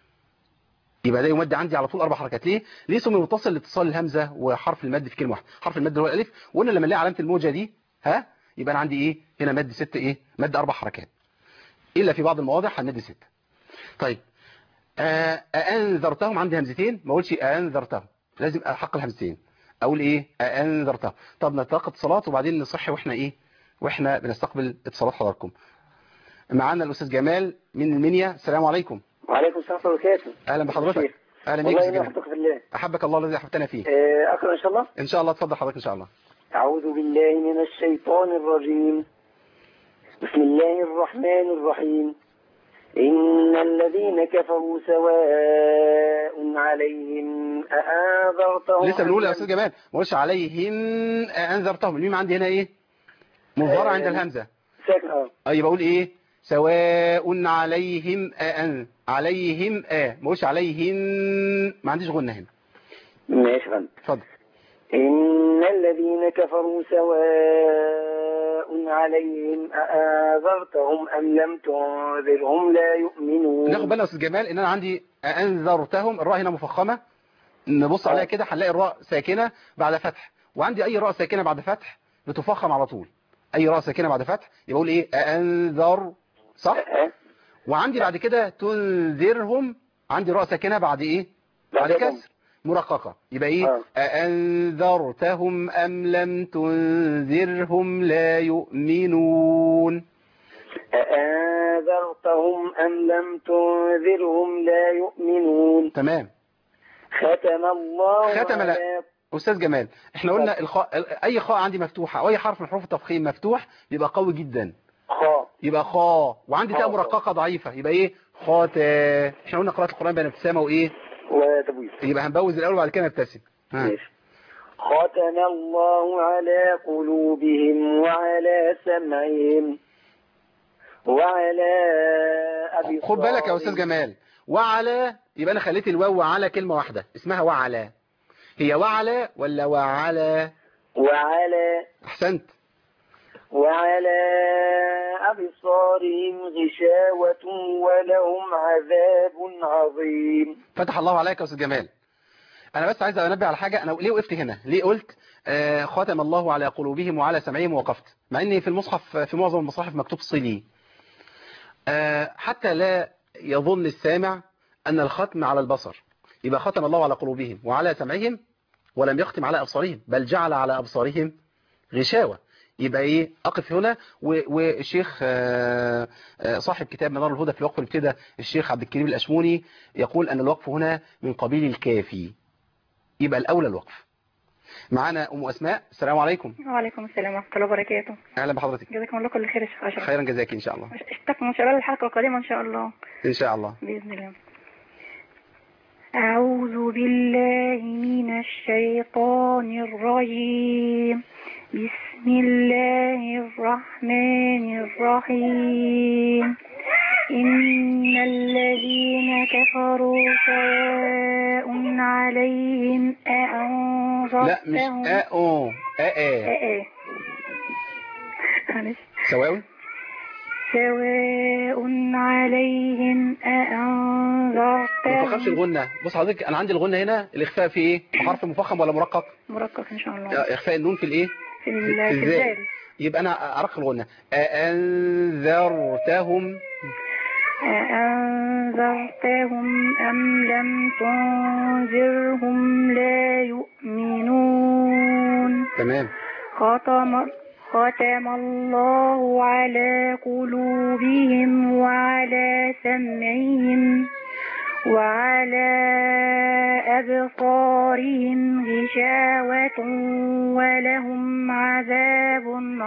يبقى ده يمد عندي على طول اربع حركات ليه ليه سمي متصل لاتصال الهمزه وحرف المد في كلمه واحده حرف المد اللي هو الالف وقلنا لما نلاقي علامه الموجه دي ها يبقى انا عندي ايه هنا مد ست ايه مد اربع حركات الا في بعض المواضع هنمد ست طيب آه، أأنذرتهم عندي همزتين ما اقولش أأنذرتهم لازم أحق الهمزتين أقول إيه أأنذرتهم طب نتلقى اتصالات وبعدين نصحي وإحنا إيه وإحنا بنستقبل اتصالات حضراتكم معانا الأستاذ جمال من المنيا السلام عليكم وعليكم السلام ورحمة الله وبركاته أهلا بحضرتك شيخ. أهلا بيك والله أستاذ إني جمال أحبك في الله أحبك الله الذي أحببتنا فيه آه، أقرأ إن شاء الله إن شاء الله اتفضل حضرتك إن شاء الله أعوذ بالله من الشيطان الرجيم بسم الله الرحمن الرحيم إن الذين كفروا سواء عليهم أأنذرتهم لسه بنقول يا أم أستاذ جمال ما اقولش عليهم أأنذرتهم الميم عندي هنا إيه مظهرة عند آه. الهمزة ساكن اه أي بقول إيه سواء عليهم أن عليهم آ ما اقولش عليهم ما عنديش غنة هنا ماشي غلط اتفضل إن الذين كفروا سواء عليهم أأنذرتهم أم لم تنذرهم لا يؤمنون ناخد بالنا يا استاذ جمال ان انا عندي انذرتهم الراء هنا مفخمه نبص عليها كده هنلاقي الراء ساكنه بعد فتح وعندي اي راء ساكنه بعد فتح بتفخم على طول اي راء ساكنه بعد فتح يبقى اقول ايه انذر صح أه؟ وعندي بعد كده تنذرهم عندي راء ساكنه بعد ايه بعد بعد ضم. كسر مرققه يبقى ايه آه. أأنذرتهم أم لم تنذرهم لا يؤمنون أأنذرتهم أم لم تنذرهم لا يؤمنون تمام ختم الله ختم لا. على أستاذ جمال احنا قلنا الخاء أي خاء عندي مفتوحة أو أي حرف من حروف التفخيم مفتوح يبقى قوي جدا خاء يبقى خاء وعندي تاء خاء. مرققة ضعيفة يبقى إيه خاتا احنا قلنا قراءة القرآن بين ابتسامة وإيه وتبويض يبقى هنبوز الأول وبعد كده نبتسم ها. ماشي ختم الله على قلوبهم وعلى سمعهم وعلى أبصارهم خد بالك يا أستاذ جمال وعلى يبقى أنا خليت الواو وعلى كلمة واحدة اسمها وعلى هي وعلى ولا وعلى وعلى أحسنت وعلى أبصارهم غشاوة ولهم عذاب عظيم فتح الله عليك يا أستاذ جمال أنا بس عايز أنبه على حاجة أنا ليه وقفت هنا ليه قلت آه ختم الله على قلوبهم وعلى سمعهم وقفت مع أن في المصحف في معظم المصاحف مكتوب صلي آه حتى لا يظن السامع أن الختم على البصر يبقى ختم الله على قلوبهم وعلى سمعهم ولم يختم على أبصارهم بل جعل على أبصارهم غشاوة يبقى ايه اقف هنا و- والشيخ آه، آه، صاحب كتاب منار الهدى في الوقف الابتداء الشيخ عبد الكريم الاشموني يقول ان الوقف هنا من قبيل الكافي يبقى الاولى الوقف معانا ام اسماء السلام عليكم وعليكم السلام ورحمة الله وبركاته اهلا بحضرتك جزاكم الله كل خير يا شيخ أشرف خيرا جزاك ان شاء الله استكمل إن شاء الله الحلقة القادمة إن شاء الله ان شاء الله بإذن الله أعوذ بالله من الشيطان الرجيم بسم الله الرحمن الرحيم إن الذين كفروا سواء عليهم لا مش أأنذرتهم ا او ا ا ايه معلش سواء سواء عليهم ما تفخمش أأنذرتهم الغنة بص حضرتك انا عندي الغنة هنا الاخفاء في ايه حرف مفخم ولا مرقق مرقق إن شاء الله آه، اخفاء النون في الايه في في ال- في الزال. الزال يبقى انا ارق الغنة أأنذرتهم أأنذرتهم أم لم تنذرهم لا يؤمنون تمام ختم ختم الله على قلوبهم وعلى سمعهم وعلى أبصارهم غشاوة ولهم عذاب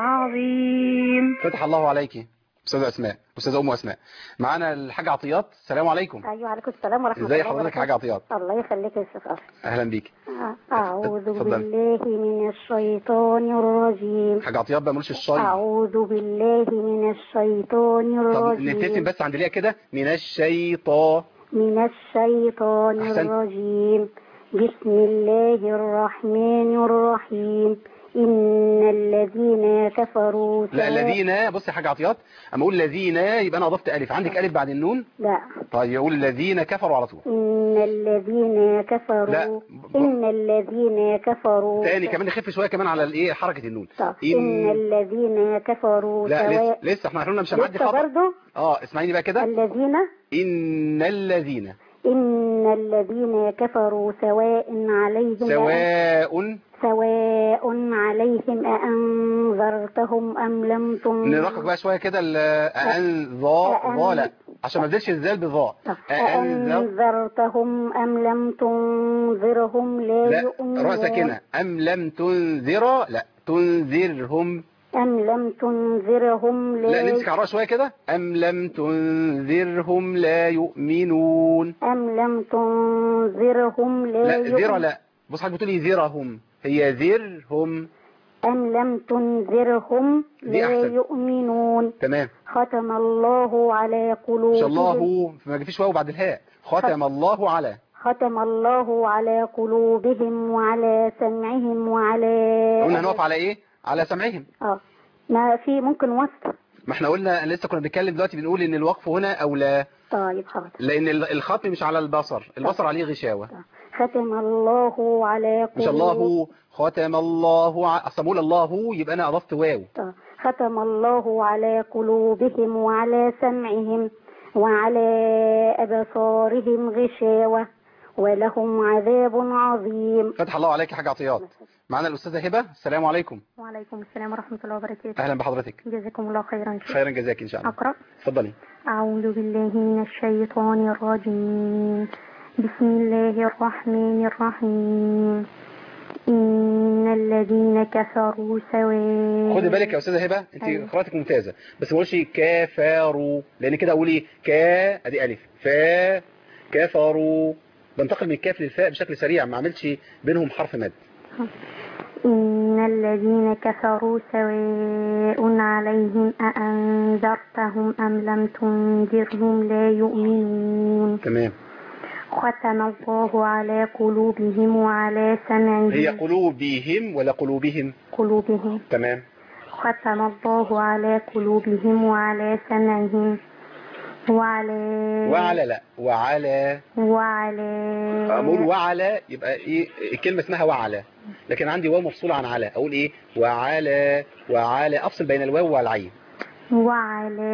عظيم فتح الله عليك استاذه اسماء استاذه ام اسماء معانا الحاجه عطيات السلام عليكم ايوه عليكم السلام ورحمه ازي الله حضرتك وبركاته. حاجه عطيات الله يخليك يا استاذ أشرف. اهلا بيك آه، اعوذ اتفضلي. بالله من الشيطان الرجيم حاجه عطيات بقى ملوش الشاي اعوذ بالله من الشيطان طب نبتسم الرجيم بس عند ليها كده من الشيطان من الشيطان أحسنت. الرجيم بسم الله الرحمن الرحيم إن الذين كفروا لا سواء- الذين بص يا حاجه عطيات اما اقول الذين يبقى انا اضفت الف عندك الف بعد النون لا طيب يقول الذين كفروا على طول إن الذين كفروا لا. إن الذين كفروا تاني كمان نخف شويه كمان على الايه حركه النون طب إن- إن الذين كفروا لا لسه سواء لسه احنا قلنا مش هنعدي لسه خطأ برضه اه اسمعيني بقى كده الذين ان الذين إن الذين كفروا سواء عليهم سواء سواء عليهم أأنذرتهم أم لم تنذرهم نرقق بقى شويه كده ال- ان ظا ظا لا عشان ما تبدلش الزال بالظاء أأنذر أأنذرتهم أم لم تنذرهم لا, لا يؤمنون راء ساكنه ام لم تنذر لا تنذرهم أم لم تنذرهم لا, لا نمسك على الراء شويه كده ام لم تنذرهم لا يؤمنون أم لم تنذرهم لا, لا يؤمنون ذرة لا بص حضرتك بتقولي ذرهم هي ذرهم أم لم تنذرهم دي لا أحسن. يؤمنون تمام ختم الله على ان قلوبهم شاء الله هو ما فيش واو بعد الهاء ختم الله على ختم الله على قلوبهم وعلى سمعهم وعلى قلنا هنقف على ايه على سمعهم اه ما في ممكن وصف ما احنا قلنا لسه كنا بنتكلم دلوقتي بنقول ان الوقف هنا اولى طيب حاضر لان ال- الختم مش على البصر البصر عليه غشاوه ختم الله على مش الله قلوبهم هو ختم الله ع- اصل بقول الله هو يبقى انا اضفت واو ختم الله على قلوبهم وعلى سمعهم وعلى أبصارهم غشاوة ولهم عذاب عظيم فتح الله عليك يا حاج عطيات معانا الاستاذه هبه السلام عليكم وعليكم السلام ورحمة الله وبركاته اهلا بحضرتك جزاكم الله خيرا خيرا جزاك ان شاء الله أقرأ اتفضلي أعوذ بالله من الشيطان الرجيم بسم الله الرحمن الرحيم إن الذين كفروا سواء خدي بالك يا استاذه هبه انت أيوة. قراءتك ممتازه بس ما قولش كفروا لان كده اقول ايه كا ادي الف فا كفروا بنتقل من الكاف للفاء بشكل سريع ما عملتش بينهم حرف مد إن الذين كفروا سواء عليهم أأنذرتهم أم لم تنذرهم لا يؤمنون تمام ختم الله على قلوبهم وعلى سمعهم هي قلوبهم ولا قلوبهم قلوبهم تمام ختم الله على قلوبهم وعلى سمعهم وعلى وعلى لا وعلى وعلى اقول وعلى يبقى ايه الكلمه اسمها وعلى لكن عندي واو مفصوله عن على اقول ايه وعلى وعلى افصل بين الواو والعين وعلى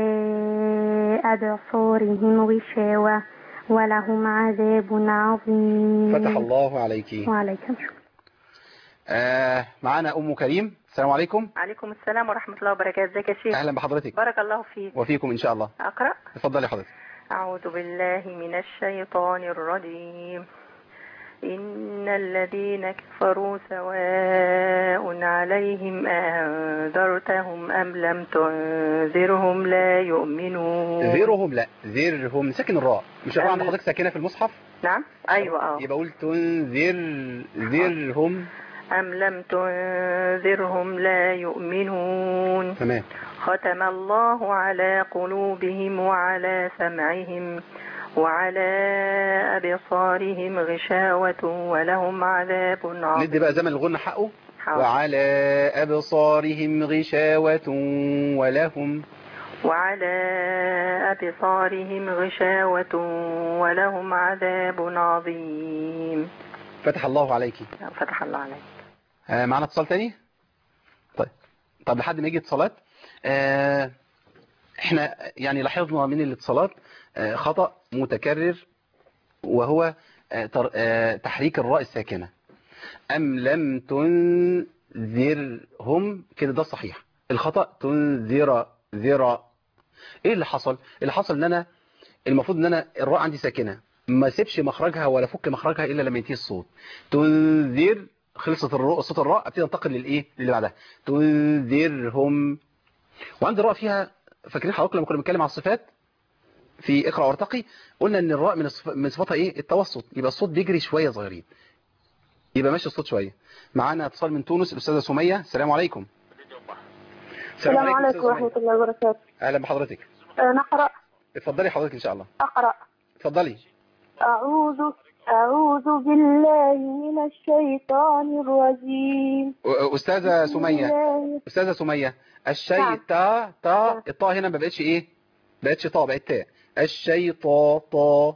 أبصارهم غشاوة ولهم عذاب عظيم فتح الله عليك وعليكم السلام آه معانا ام كريم السلام عليكم عليكم السلام ورحمة الله وبركاته ازيك يا شيخ اهلا بحضرتك بارك الله فيك وفيكم ان شاء الله أقرأ اتفضلي حضرتك أعوذ بالله من الشيطان الرجيم إن الذين كفروا سواء عليهم أنذرتهم أم لم تنذرهم لا يؤمنون ذرهم لا ذرهم ساكن الراء مش الراء عند أم- حضرتك ساكنه في المصحف نعم أيوة أه يبقى اقول تنذر ذرهم أم لم تنذرهم لا يؤمنون تمام ختم الله على قلوبهم وعلى سمعهم وعلى أبصارهم غشاوة ولهم عذاب ندي عظيم بقى زمن الغنى حقه حاضر. وعلى أبصارهم غشاوة ولهم وعلى أبصارهم غشاوة ولهم عذاب عظيم فتح الله عليك فتح الله عليك آه معنا اتصال تاني طيب طب لحد ما يجي اتصالات آه احنا يعني لاحظنا من الاتصالات آه خطأ متكرر وهو آه تر- آه تحريك الراء الساكنة أم لم تنذرهم كده ده الصحيح الخطأ تنذر ذرا ايه اللي حصل اللي حصل ان انا المفروض ان انا الراء عندي ساكنة ما سيبش مخرجها ولا فك مخرجها الا لما ينتهي الصوت تنذر خلصت الراء صوت الراء ابتدي انتقل للايه اللي بعدها تنذرهم وعند الراء فيها فاكرين حضراتكم لما كنا بنتكلم على الصفات في اقرا وارتقي قلنا ان الراء من الصف... من صفاتها ايه التوسط يبقى الصوت بيجري شويه صغيرين يبقى ماشي الصوت شويه معانا اتصال من تونس الاستاذه سميه السلام عليكم السلام عليكم أستاذة سمية. ورحمة الله وبركاته اهلا بحضرتك آه، نقرأ اتفضلي حضرتك ان شاء الله أقرأ اتفضلي أعوذ أعوذ بالله من الشيطان الرجيم أ- استاذه بسم سميه الله- استاذه سميه الشيء نعم. تا تا الطاء هنا ما بقتش ايه ما بقتش طاء بقت تاء الشيطان طا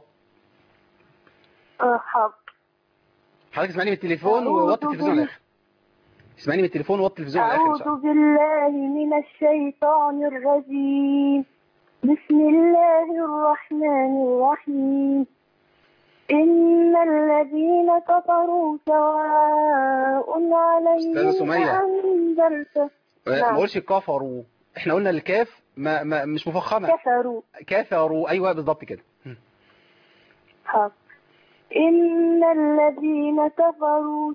آه، حاضر حضرتك اسمعني من التليفون أعوذ ووطي التلفزيون على بال- الاخر اسمعني من التليفون ووطي التلفزيون على الاخر ان شاء أعوذ الله بالله من الشيطان الرجيم بسم الله الرحمن الرحيم إن الذين كفروا سواء عليهم أستاذة سمية. أنذرت آه، ما نعم. قولش كفروا احنا قلنا الكاف ما, ما مش مفخمه كفروا كفروا ايوه بالظبط كده حق إن الذين كفروا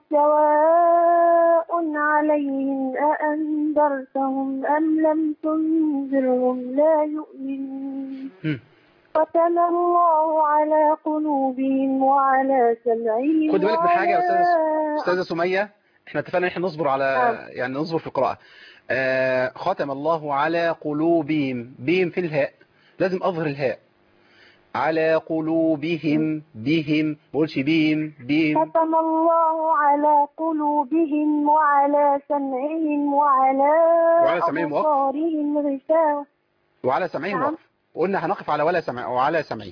سواء عليهم أأنذرتهم أم لم تنذرهم لا يؤمنون هم. ختم الله على قلوبهم وعلى سمعهم خد بالك من حاجه يا استاذه وعلى- استاذه سميه احنا اتفقنا ان احنا نصبر على نعم. يعني نصبر في القراءه آه ختم الله على قلوبهم بهم في الهاء لازم اظهر الهاء على قلوبهم بهم ما اقولش بهم بهم ختم الله على قلوبهم وعلى سمعهم وعلى وعلى سمعهم وقف. أبصارهم غشاوة وعلى سمعهم نعم. وقف قلنا هنقف على ولا سمع وعلى سمعهم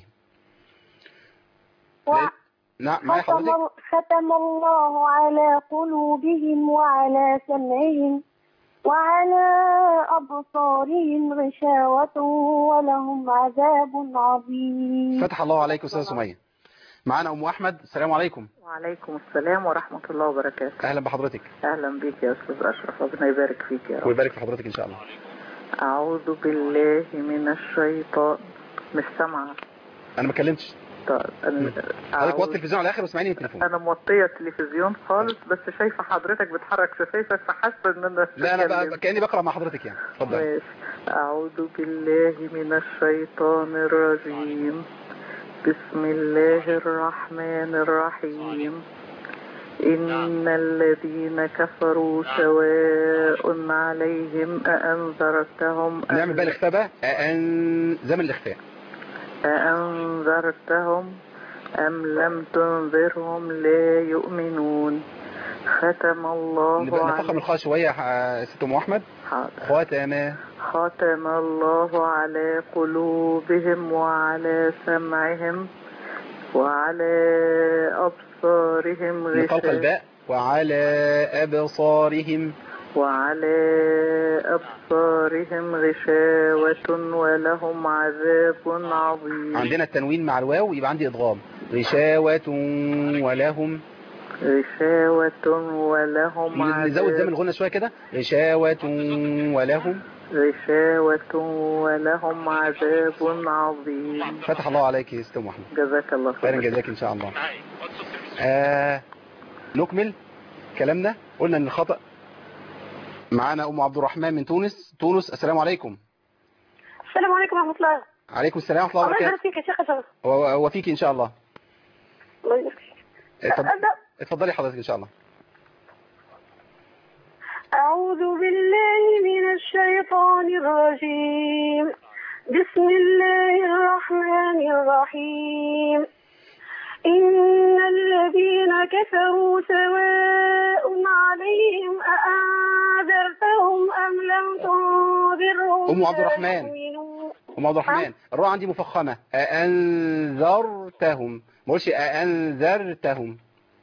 وع- نعم معايا ختم, حضرتك ختم الله على قلوبهم وعلى سمعهم وعلى أبصارهم غشاوة ولهم عذاب عظيم فتح الله عليك استاذه سميه معانا ام احمد السلام عليكم وعليكم السلام ورحمة الله وبركاته اهلا بحضرتك أهلا بك يا أستاذ أشرف ربنا يبارك فيك يا رب ويبارك في حضرتك ان شاء الله أعوذ بالله من الشيطان مش سامعة انا ما اتكلمتش طيب أنا حضرتك وطي أعوذ- التلفزيون على الاخر واسمعيني من التليفون أنا موطية التلفزيون خالص بس شايفة حضرتك بتحرك شفايفك فحاسة إن أنا لا انا بتكلم. بقى كاني بقرا مع حضرتك يعني اتفضل ماشي أعوذ بالله من الشيطان الرجيم بسم الله الرحمن الرحيم إن الذين كفروا سواء عليهم أأنذرتهم أم نعمل بقى الاخفاء بقى أن زمن الاخفاء أأنذرتهم أم لم تنذرهم لا يؤمنون ختم الله نبقى نفخم على الخاء شويه يا ست ام احمد حاضر. ختم ختم الله على قلوبهم وعلى سمعهم وعلى أبصارهم نقلق غشاوة الباء وعلى ابصارهم وعلى أبصارهم غشاوة ولهم عذاب عظيم عندنا التنوين مع الواو يبقى عندي ادغام غشاوة ولهم غشاوة ولهم نزود زمن عذاب الغنى شويه كده غشاوة ولهم غشاوة ولهم عذاب عظيم فتح الله عليك يا ست ام احمد جزاك الله خيرا خير جزاك ان شاء الله آه نكمل كلامنا قلنا ان الخطأ معانا ام عبد الرحمن من تونس تونس السلام عليكم السلام عليكم ورحمة الله عليكم السلام ورحمه الله الله وبركاته يبارك فيك يا شيخ أشرف و- وفيك ان شاء الله الله يبارك فيك اتفضل- أبدأ اتفضلي حضرتك ان شاء الله أعوذ بالله من الشيطان الرجيم بسم الله الرحمن الرحيم إن الذين كفروا سواء عليهم أأنذرتهم أم لم تنذرهم أم عبد لا الرحمن. يؤمنون أم عبد الرحمن الراء عندي مفخمة أأنذرتهم ما قولش أأنذرتهم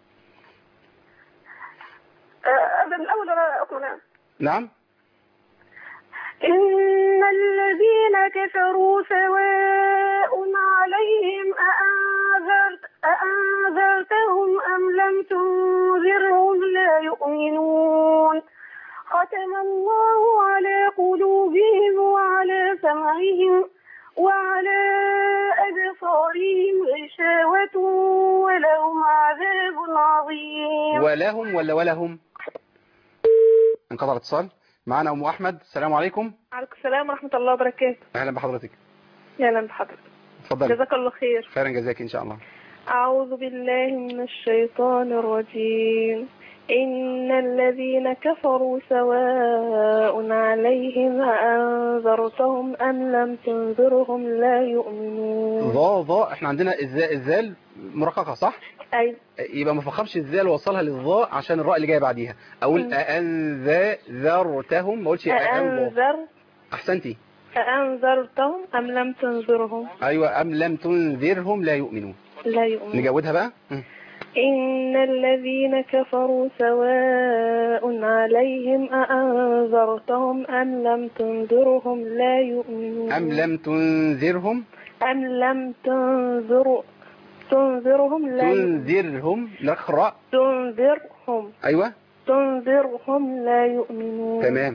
آه، من أول أقول نعم إن الذين كفروا سواء عليهم أأنذرت أأنذرتهم أم لم تنذرهم لا يؤمنون ختم الله على قلوبهم وعلى سمعهم وعلى أبصارهم غشاوة ولهم عذاب عظيم ولهم ولا ولهم انقطع الاتصال معنا أم أحمد السلام عليكم عليكم السلام ورحمة الله وبركاته أهلا بحضرتك يا أهلا بحضرتك اتفضلي جزاك الله خير خيرا جزاك إن شاء الله أعوذ بالله من الشيطان الرجيم إن الذين كفروا سواء عليهم أأنذرتهم أم لم تنذرهم لا يؤمنون ظا ظا احنا عندنا الزاء الزال مرققة صح أي يبقى ما فخمش الزال ووصلها للظاء عشان الراء اللي جايه بعديها اقول مم. أأنذرتهم ما اقولش أأنذر أأنذر احسنتي أأنذرتهم أم لم تنذرهم ايوه ام لم تنذرهم لا يؤمنون لا يؤمنون نجودها بقى مم. إن الذين كفروا سواء عليهم أأنذرتهم أم لم تنذرهم لا يؤمنون ام لم تنذرهم أم لم تنذر تنذرهم لا يؤمنون. تنذرهم نقرا تنذرهم ايوه تنذرهم لا يؤمنون تمام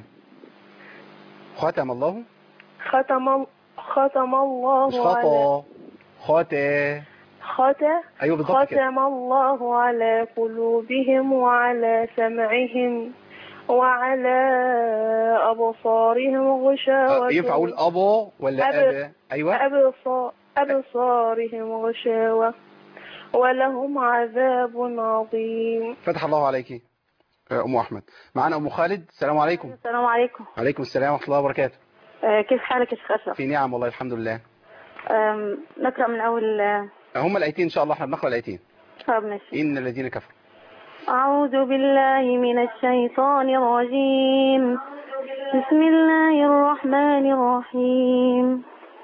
ختم الله ختم ختم مش الله على خطا خطا ختم ايوه بالظبط كده ختم الله على قلوبهم وعلى سمعهم وعلى أبصارهم آه، غشاوة ينفع اقول ابا ولا أب- ابا ايوه أبصار أبصارهم غشاوة ولهم عذاب عظيم فتح الله عليك آه، ام احمد معانا ام خالد السلام عليكم السلام عليكم عليكم السلام ورحمه الله وبركاته آه، كيف حالك يا شيخ أشرف في نعم والله الحمد لله آم، نقرأ من أول آه، هم الايتين ان شاء الله احنا بنقرا الايتين طب ماشي ان الذين كفروا أعوذ بالله من الشيطان الرجيم بسم الله الرحمن الرحيم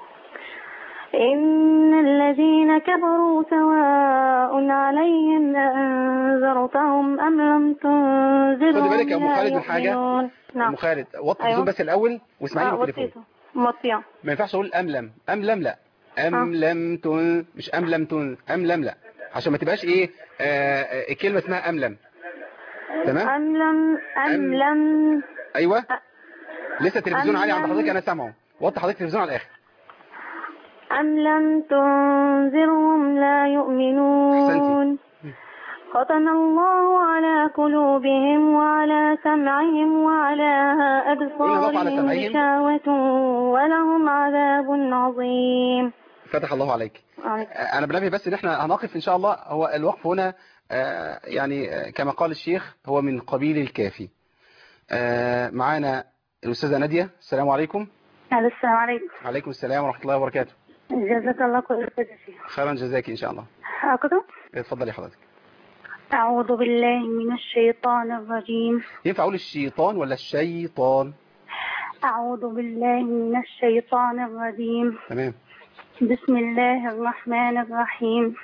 إن الذين كفروا سواء عليهم أأنذرتهم أم لم تنذرهم خدي بالك يا أم لا خالد من حاجة. يؤمنون. نعم ام خالد وطي أيوة. الصوت بس الاول واسمعيني آه، في التليفون وطيته مطيع ما ينفعش اقول ام لم ام لم لا ام آه. لم تن مش ام لم تن ام لم لا عشان ما تبقاش ايه آه آه، الكلمه اسمها ام لم تمام أم لم أم أم- لم ايوه لسه التلفزيون أم عالي عند لم- حضرتك انا سامعه وطي حضرتك التلفزيون على الاخر أم لم تنذرهم لا يؤمنون ختم الله على قلوبهم وعلى سمعهم وعلى قلنا نقف على أبصارهم سمعهم. غشاوة ولهم عذاب عظيم فتح الله عليك آه، انا بنبه بس ان احنا هنقف ان شاء الله هو الوقف هنا آه، يعني آه، كما قال الشيخ هو من قبيل الكافي آه، معانا الاستاذه ناديه السلام عليكم السلام عليكم عليكم السلام ورحمه الله وبركاته جزاك الله كل خير خيرا جزاك ان شاء الله أكتب اتفضلي حضرتك أعوذ بالله من الشيطان الرجيم ينفع اقول الشيطان ولا الشيطان أعوذ بالله من الشيطان الرجيم تمام بسم الله الرحمن الرحيم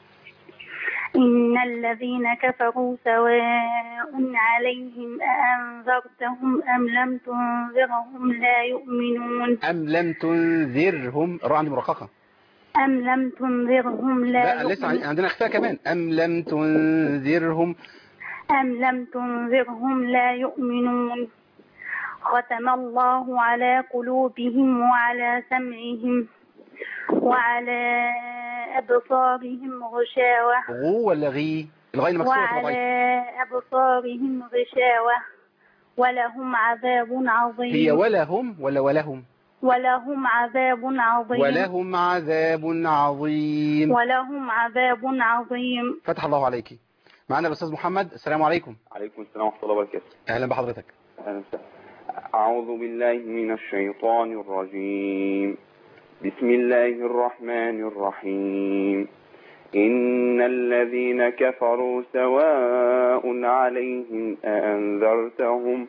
إن الذين كفروا سواء عليهم أأنذرتهم أم لم تنذرهم لا يؤمنون ام لم تنذرهم الراء عندي مرققه أم لم تنذرهم لا لا لسه يؤمنون عندنا اخفاء كمان ام لم تنذرهم أم لم تنذرهم لا يؤمنون ختم الله على قلوبهم وعلى سمعهم وعلى أبصارهم غشاوة غو ولا غي الغاء المكسوره تبقى ضعيفة. وعلى أبصارهم غشاوة ولهم عذاب عظيم هي ولا هم ولا ولهم ولهم عذاب عظيم ولهم عذاب عظيم ولهم عذاب عظيم فتح الله عليك معنا الاستاذ محمد السلام عليكم عليكم السلام ورحمة الله وبركاته اهلا بحضرتك أهلا وسهلا. أعوذ بالله من الشيطان الرجيم بسم الله الرحمن الرحيم إن الذين كفروا سواء عليهم أأنذرتهم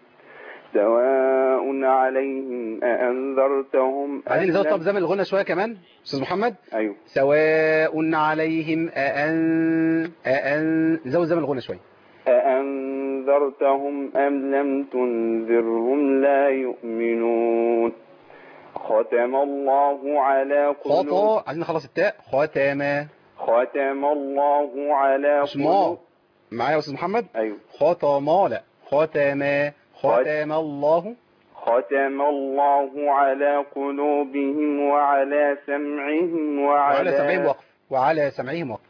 سواء عليهم أأنذرتهم عايزين نزود لم- طب زمن الغنى شوية كمان أستاذ محمد أيوه سواء عليهم أأن أأن زود زمن الغنى شوية أأنذرتهم أم لم تنذرهم لا يؤمنون ختم الله على قلوب خطأ عايزين نخلص التاء ختم ختم الله على مش ما قلوب معايا يا أستاذ محمد أيوه ختم لا ختم ختم الله ختم الله على قلوبهم وعلى سمعهم وعلى سمعهم وعلى وقف وعلى سمعهم وقف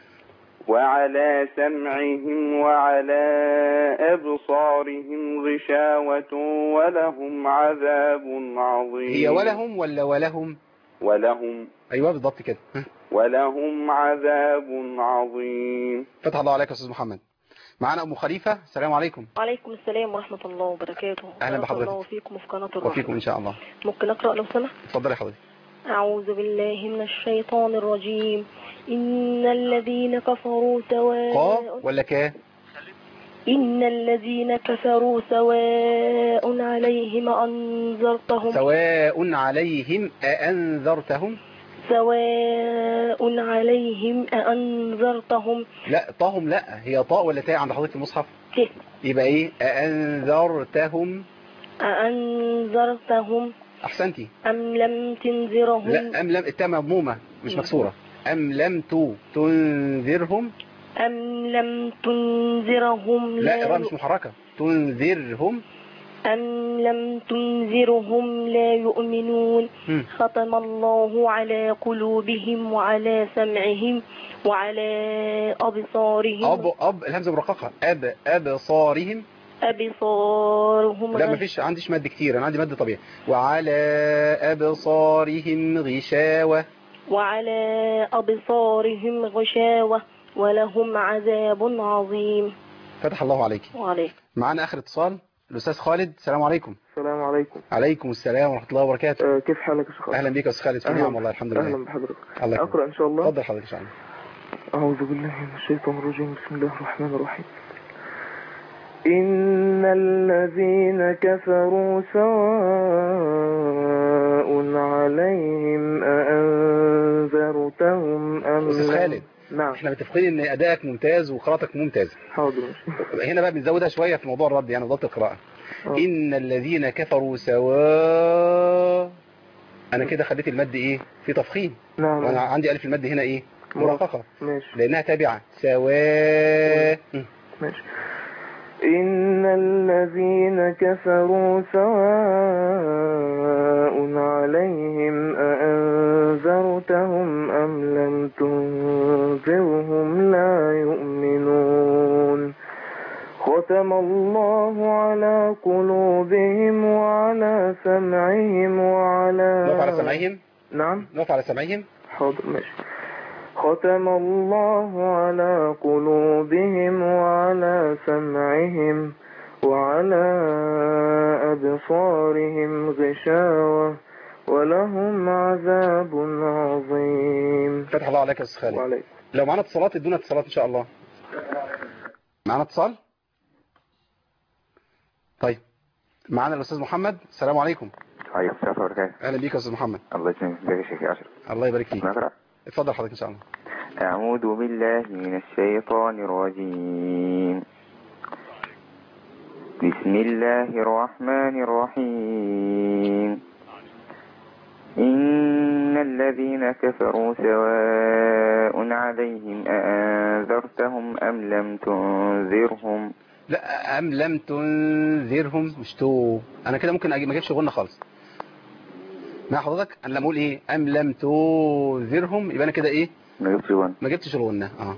وعلى سمعهم وعلى أبصارهم غشاوة ولهم عذاب عظيم هي ولهم ولا ولهم ولهم أيوة بالضبط كده ها. ولهم عذاب عظيم فتح الله عليك يا أستاذ محمد معانا أم خليفة السلام عليكم وعليكم السلام ورحمة الله وبركاته أهلا بارك بحضرتك. الله وفيكم في قناة الرحمة وفيكم إن شاء الله ممكن أقرأ لو سمحت اتفضلي يا حضرتك أعوذ بالله من الشيطان الرجيم إن الذين كفروا قا سواء ولا كا إن الذين كفروا سواء عليهم أنذرتهم سواء عليهم أأنذرتهم سواء عليهم أأنذرتهم لا طاهم لا هي طاء ولا تاء عند حضرتك في المصحف ت يبقى ايه أأنذرتهم أأنذرتهم أحسنتي أم لم تنذرهم لا أم لم التاء مضمومة مش مكسورة أم لم تو تنذرهم أم لم تنذرهم لا الراء لا مش محركة تنذرهم أم لم تنذرهم لا يؤمنون مم. ختم الله على قلوبهم وعلى سمعهم وعلى أبصارهم أب أب الهمزة مرققة أب أبصارهم أبصارهم لا غش- مفيش عنديش مد كتير أنا عندي مد طبيعي وعلى أبصارهم غشاوة وعلى أبصارهم غشاوة ولهم عذاب عظيم فتح الله عليك وعليكم معانا آخر اتصال الأستاذ خالد السلام عليكم السلام عليكم عليكم السلام ورحمة الله وبركاته آه كيف حالك يا شيخ أهلا بك يا أستاذ خالد في أهلا. نعم والله الحمد لله أهلا بحضرتك الله يكرمك. أقرأ إن شاء الله اتفضل حضرتك إن شاء الله أعوذ بالله من الشيطان الرجيم بسم الله الرحمن الرحيم إن الذين كفروا سواء عليهم أأنذرتهم أم أستاذ لم خالد نعم احنا متفقين ان ادائك ممتاز وقراءتك ممتازه حاضر هنا بقى بنزودها شويه في موضوع الرد يعني ضبط القراءه آه. ان الذين كفروا سواء انا كده خليت المد ايه في تفخيم نعم وانا عندي الف المد هنا ايه مرققه ماشي لانها تابعه سواء ماشي إن الذين كفروا سواء عليهم أأنذرتهم أم لم تنذرهم لا يؤمنون ختم الله على قلوبهم وعلى سمعهم وعلى نقف على سمعهم نعم نقف على سمعهم حاضر ماشي ختم الله على قلوبهم وعلى سمعهم وعلى أبصارهم غشاوة ولهم عذاب عظيم فتح الله عليك يا استاذ خالد وعليكم لو معانا اتصالات ادونا اتصالات ان شاء الله معانا اتصال طيب معانا الاستاذ محمد السلام عليكم عليكم السلام ورحمة الله وبركاته اهلا بيك يا استاذ محمد الله يسلمك ازيك يا شيخ أشرف الله يبارك فيك نقرأ اتفضل حضرتك ان شاء الله أعوذ بالله من الشيطان الرجيم بسم الله الرحمن الرحيم إن الذين كفروا سواء عليهم أأنذرتهم أم لم تنذرهم لا ام لم تنذرهم مش تو انا كده ممكن أجي ما اجيبش غنى خالص مع حضرتك انا لما اقول ايه ام لم تنذرهم يبقى انا كده ايه ما جبتش وان ما جبتش الغنى اه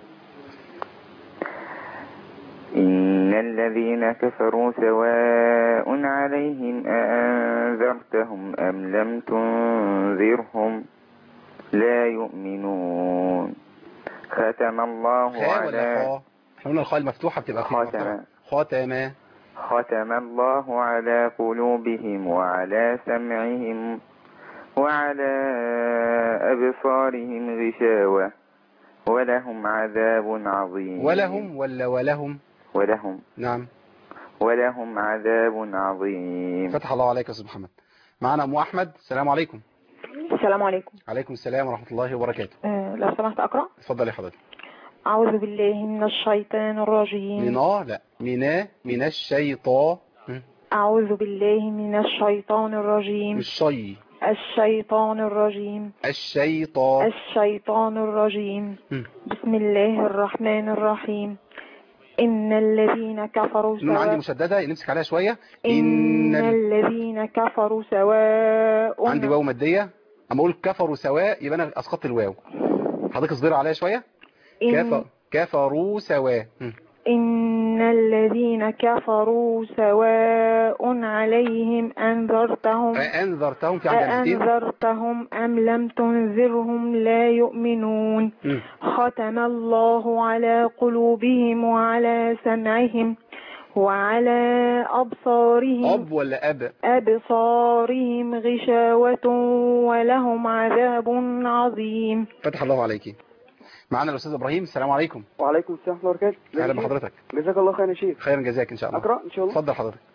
إن الذين كفروا سواء عليهم أأنذرتهم أم لم تنذرهم لا يؤمنون ختم الله خاء ولا على خاء احنا قلنا الخاء المفتوحه بتبقى خاء خاتم. مفتوحة. خاتم ختم الله على قلوبهم وعلى سمعهم وعلى أبصارهم غشاوة ولهم عذاب عظيم ولهم ولا ولهم ولهم نعم ولهم عذاب عظيم فتح الله عليك يا استاذ محمد معنا ام احمد السلام عليكم السلام عليكم عليكم السلام ورحمه الله وبركاته آه، لو سمحت أقرأ اتفضل يا حضرتك أعوذ بالله من الشيطان الرجيم منا لا منا من الشيطان م? أعوذ بالله من الشيطان الرجيم مش شي الشيطان الرجيم الشيطان الشيطان الرجيم م. بسم الله الرحمن الرحيم إن الذين كفروا النون عندي سواء مشدده نمسك عليها شويه إن ال- الذين كفروا سواء عندي واو ماديه اما اقول كفروا سواء يبقى انا اسقطت الواو حضرتك اصبري عليها شويه إن, كف... كفروا سواء م. إن الذين كفروا سواء عليهم أنذرتهم أنذرتهم في عند همزتين أأنذرتهم أم لم تنذرهم لا يؤمنون م. ختم الله على قلوبهم وعلى سمعهم وعلى أبصارهم اب ولا اب أبصارهم غشاوة ولهم عذاب عظيم فتح الله عليكي معانا الاستاذ ابراهيم السلام عليكم وعليكم السلام ورحمة الله وبركاته اهلا بحضرتك جزاك الله خير يا شيخ خيرا جزاك ان شاء الله أقرأ إن شاء الله اتفضل حضرتك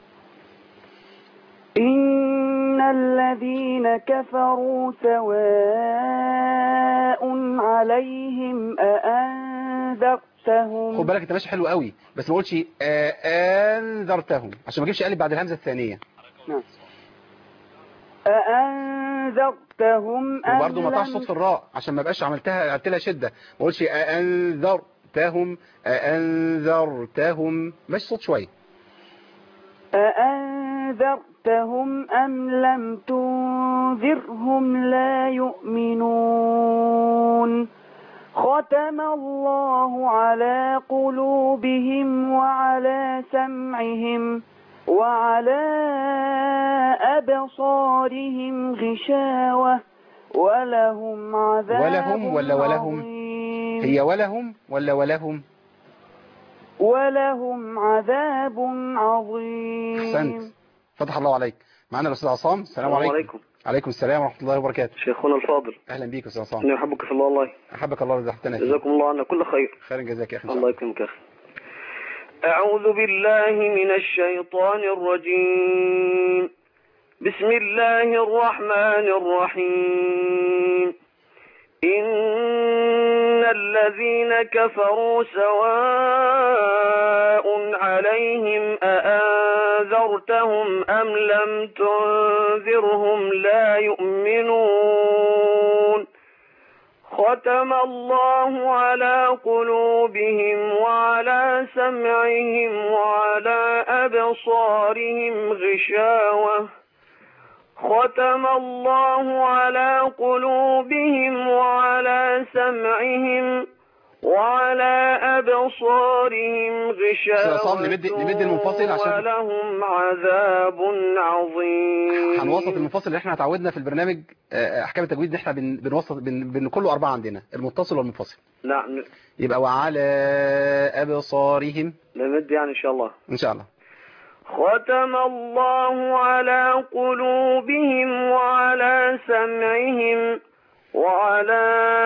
إن الذين كفروا سواء عليهم أأنذرتهم خد بالك انت ماشي حلو قوي بس ما قلتش آه، انذرتهم عشان ما اجيبش قلب بعد الهمزه الثانيه نعم أأنذرتهم أم وبرضه ما طلعش لم صوت في الراء عشان ما بقاش عملتها عملت لها شده ما قلتش انذرتهم انذرتهم ماشي صوت شويه أأنذرتهم أم لم تنذرهم لا يؤمنون ختم الله على قلوبهم وعلى سمعهم وعلى أبصارهم غشاوة ولهم عذاب ولهم ولا ولهم عظيم هي ولهم ولا ولهم ولهم عذاب عظيم احسنت فتح الله عليك معانا الاستاذ عصام السلام السلام عليكم عليكم عليكم السلام ورحمه الله وبركاته شيخنا الفاضل اهلا بيك يا استاذ عصام اني احبك في الله والله احبك الله رزقنا فيك جزاكم الله عنا كل خير خيرا جزاك يا اخي إن شاء الله يكرمك يا اخي اعوذ بالله من الشيطان الرجيم بسم الله الرحمن الرحيم إن الذين كفروا سواء عليهم أأنذرتهم أم لم تنذرهم لا يؤمنون ختم الله على قلوبهم وعلى سمعهم وعلى أبصارهم غشاوة ختم الله على قلوبهم وعلى سمعهم وعلى أبصارهم أستاذ عصام، نمد- نمد المنفصل عشان- ولهم عذاب عظيم هنوسط المنفصل اللي احنا اتعودنا في البرنامج آه، احكام التجويد ان احنا بن- بنوسط بن, بن كله اربعه عندنا المتصل والمنفصل نعم يبقى وعلى ابصارهم نمد يعني إن شاء الله ان شاء الله ختم الله على قلوبهم وعلى سمعهم وعلى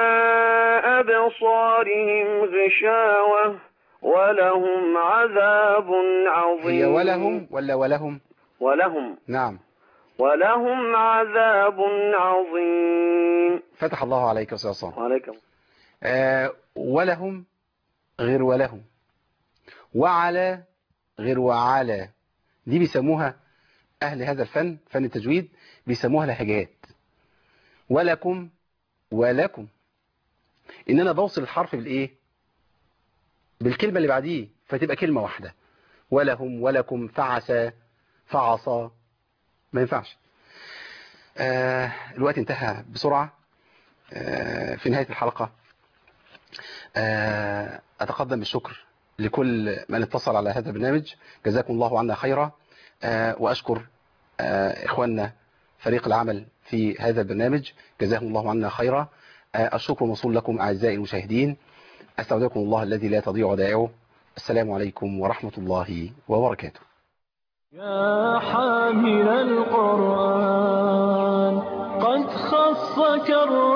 أبصارهم غشاوة ولهم عذاب عظيم هي ولهم ولا ولهم ولهم نعم ولهم عذاب عظيم فتح الله عليك يا استاذ عصام وعليكم آه ولهم غير ولهم وعلى غير وعلى دي بيسموها أهل هذا الفن فن التجويد بيسموها لهجات ولكم ولكم إن أنا بوصل الحرف بالإيه بالكلمة اللي بعديه فتبقى كلمة واحدة ولهم ولكم فعسى فعصى ما ينفعش آه الوقت انتهى بسرعة آه في نهاية الحلقة آه أتقدم بالشكر لكل من اتصل على هذا البرنامج جزاكم الله عنا خيرا آه وأشكر آه إخواننا فريق العمل في هذا البرنامج جزاهم الله عنا خيرا آه الشكر موصول لكم أعزائي المشاهدين أستودعكم الله الذي لا تضيع ودائعه السلام عليكم ورحمة الله وبركاته يا حامل القرآن قد خصك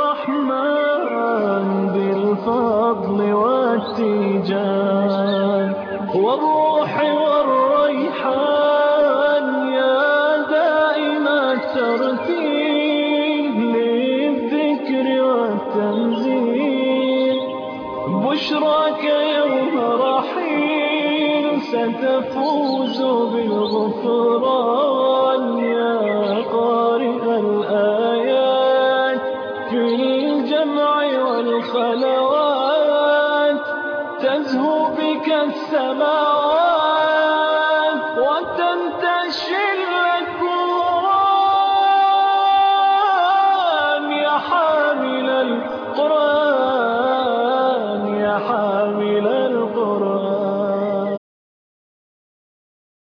الرحمن بالفضل والتيجان والروح والريحان يا دائم الترتيب للذكر والتنزيل بشراك يوم رحيل ستفوز بالغفران يا قارئ الآيات في الجمع والخلوات تزهو بك السماوات وتنتشي الأكوان يا حامل القرآن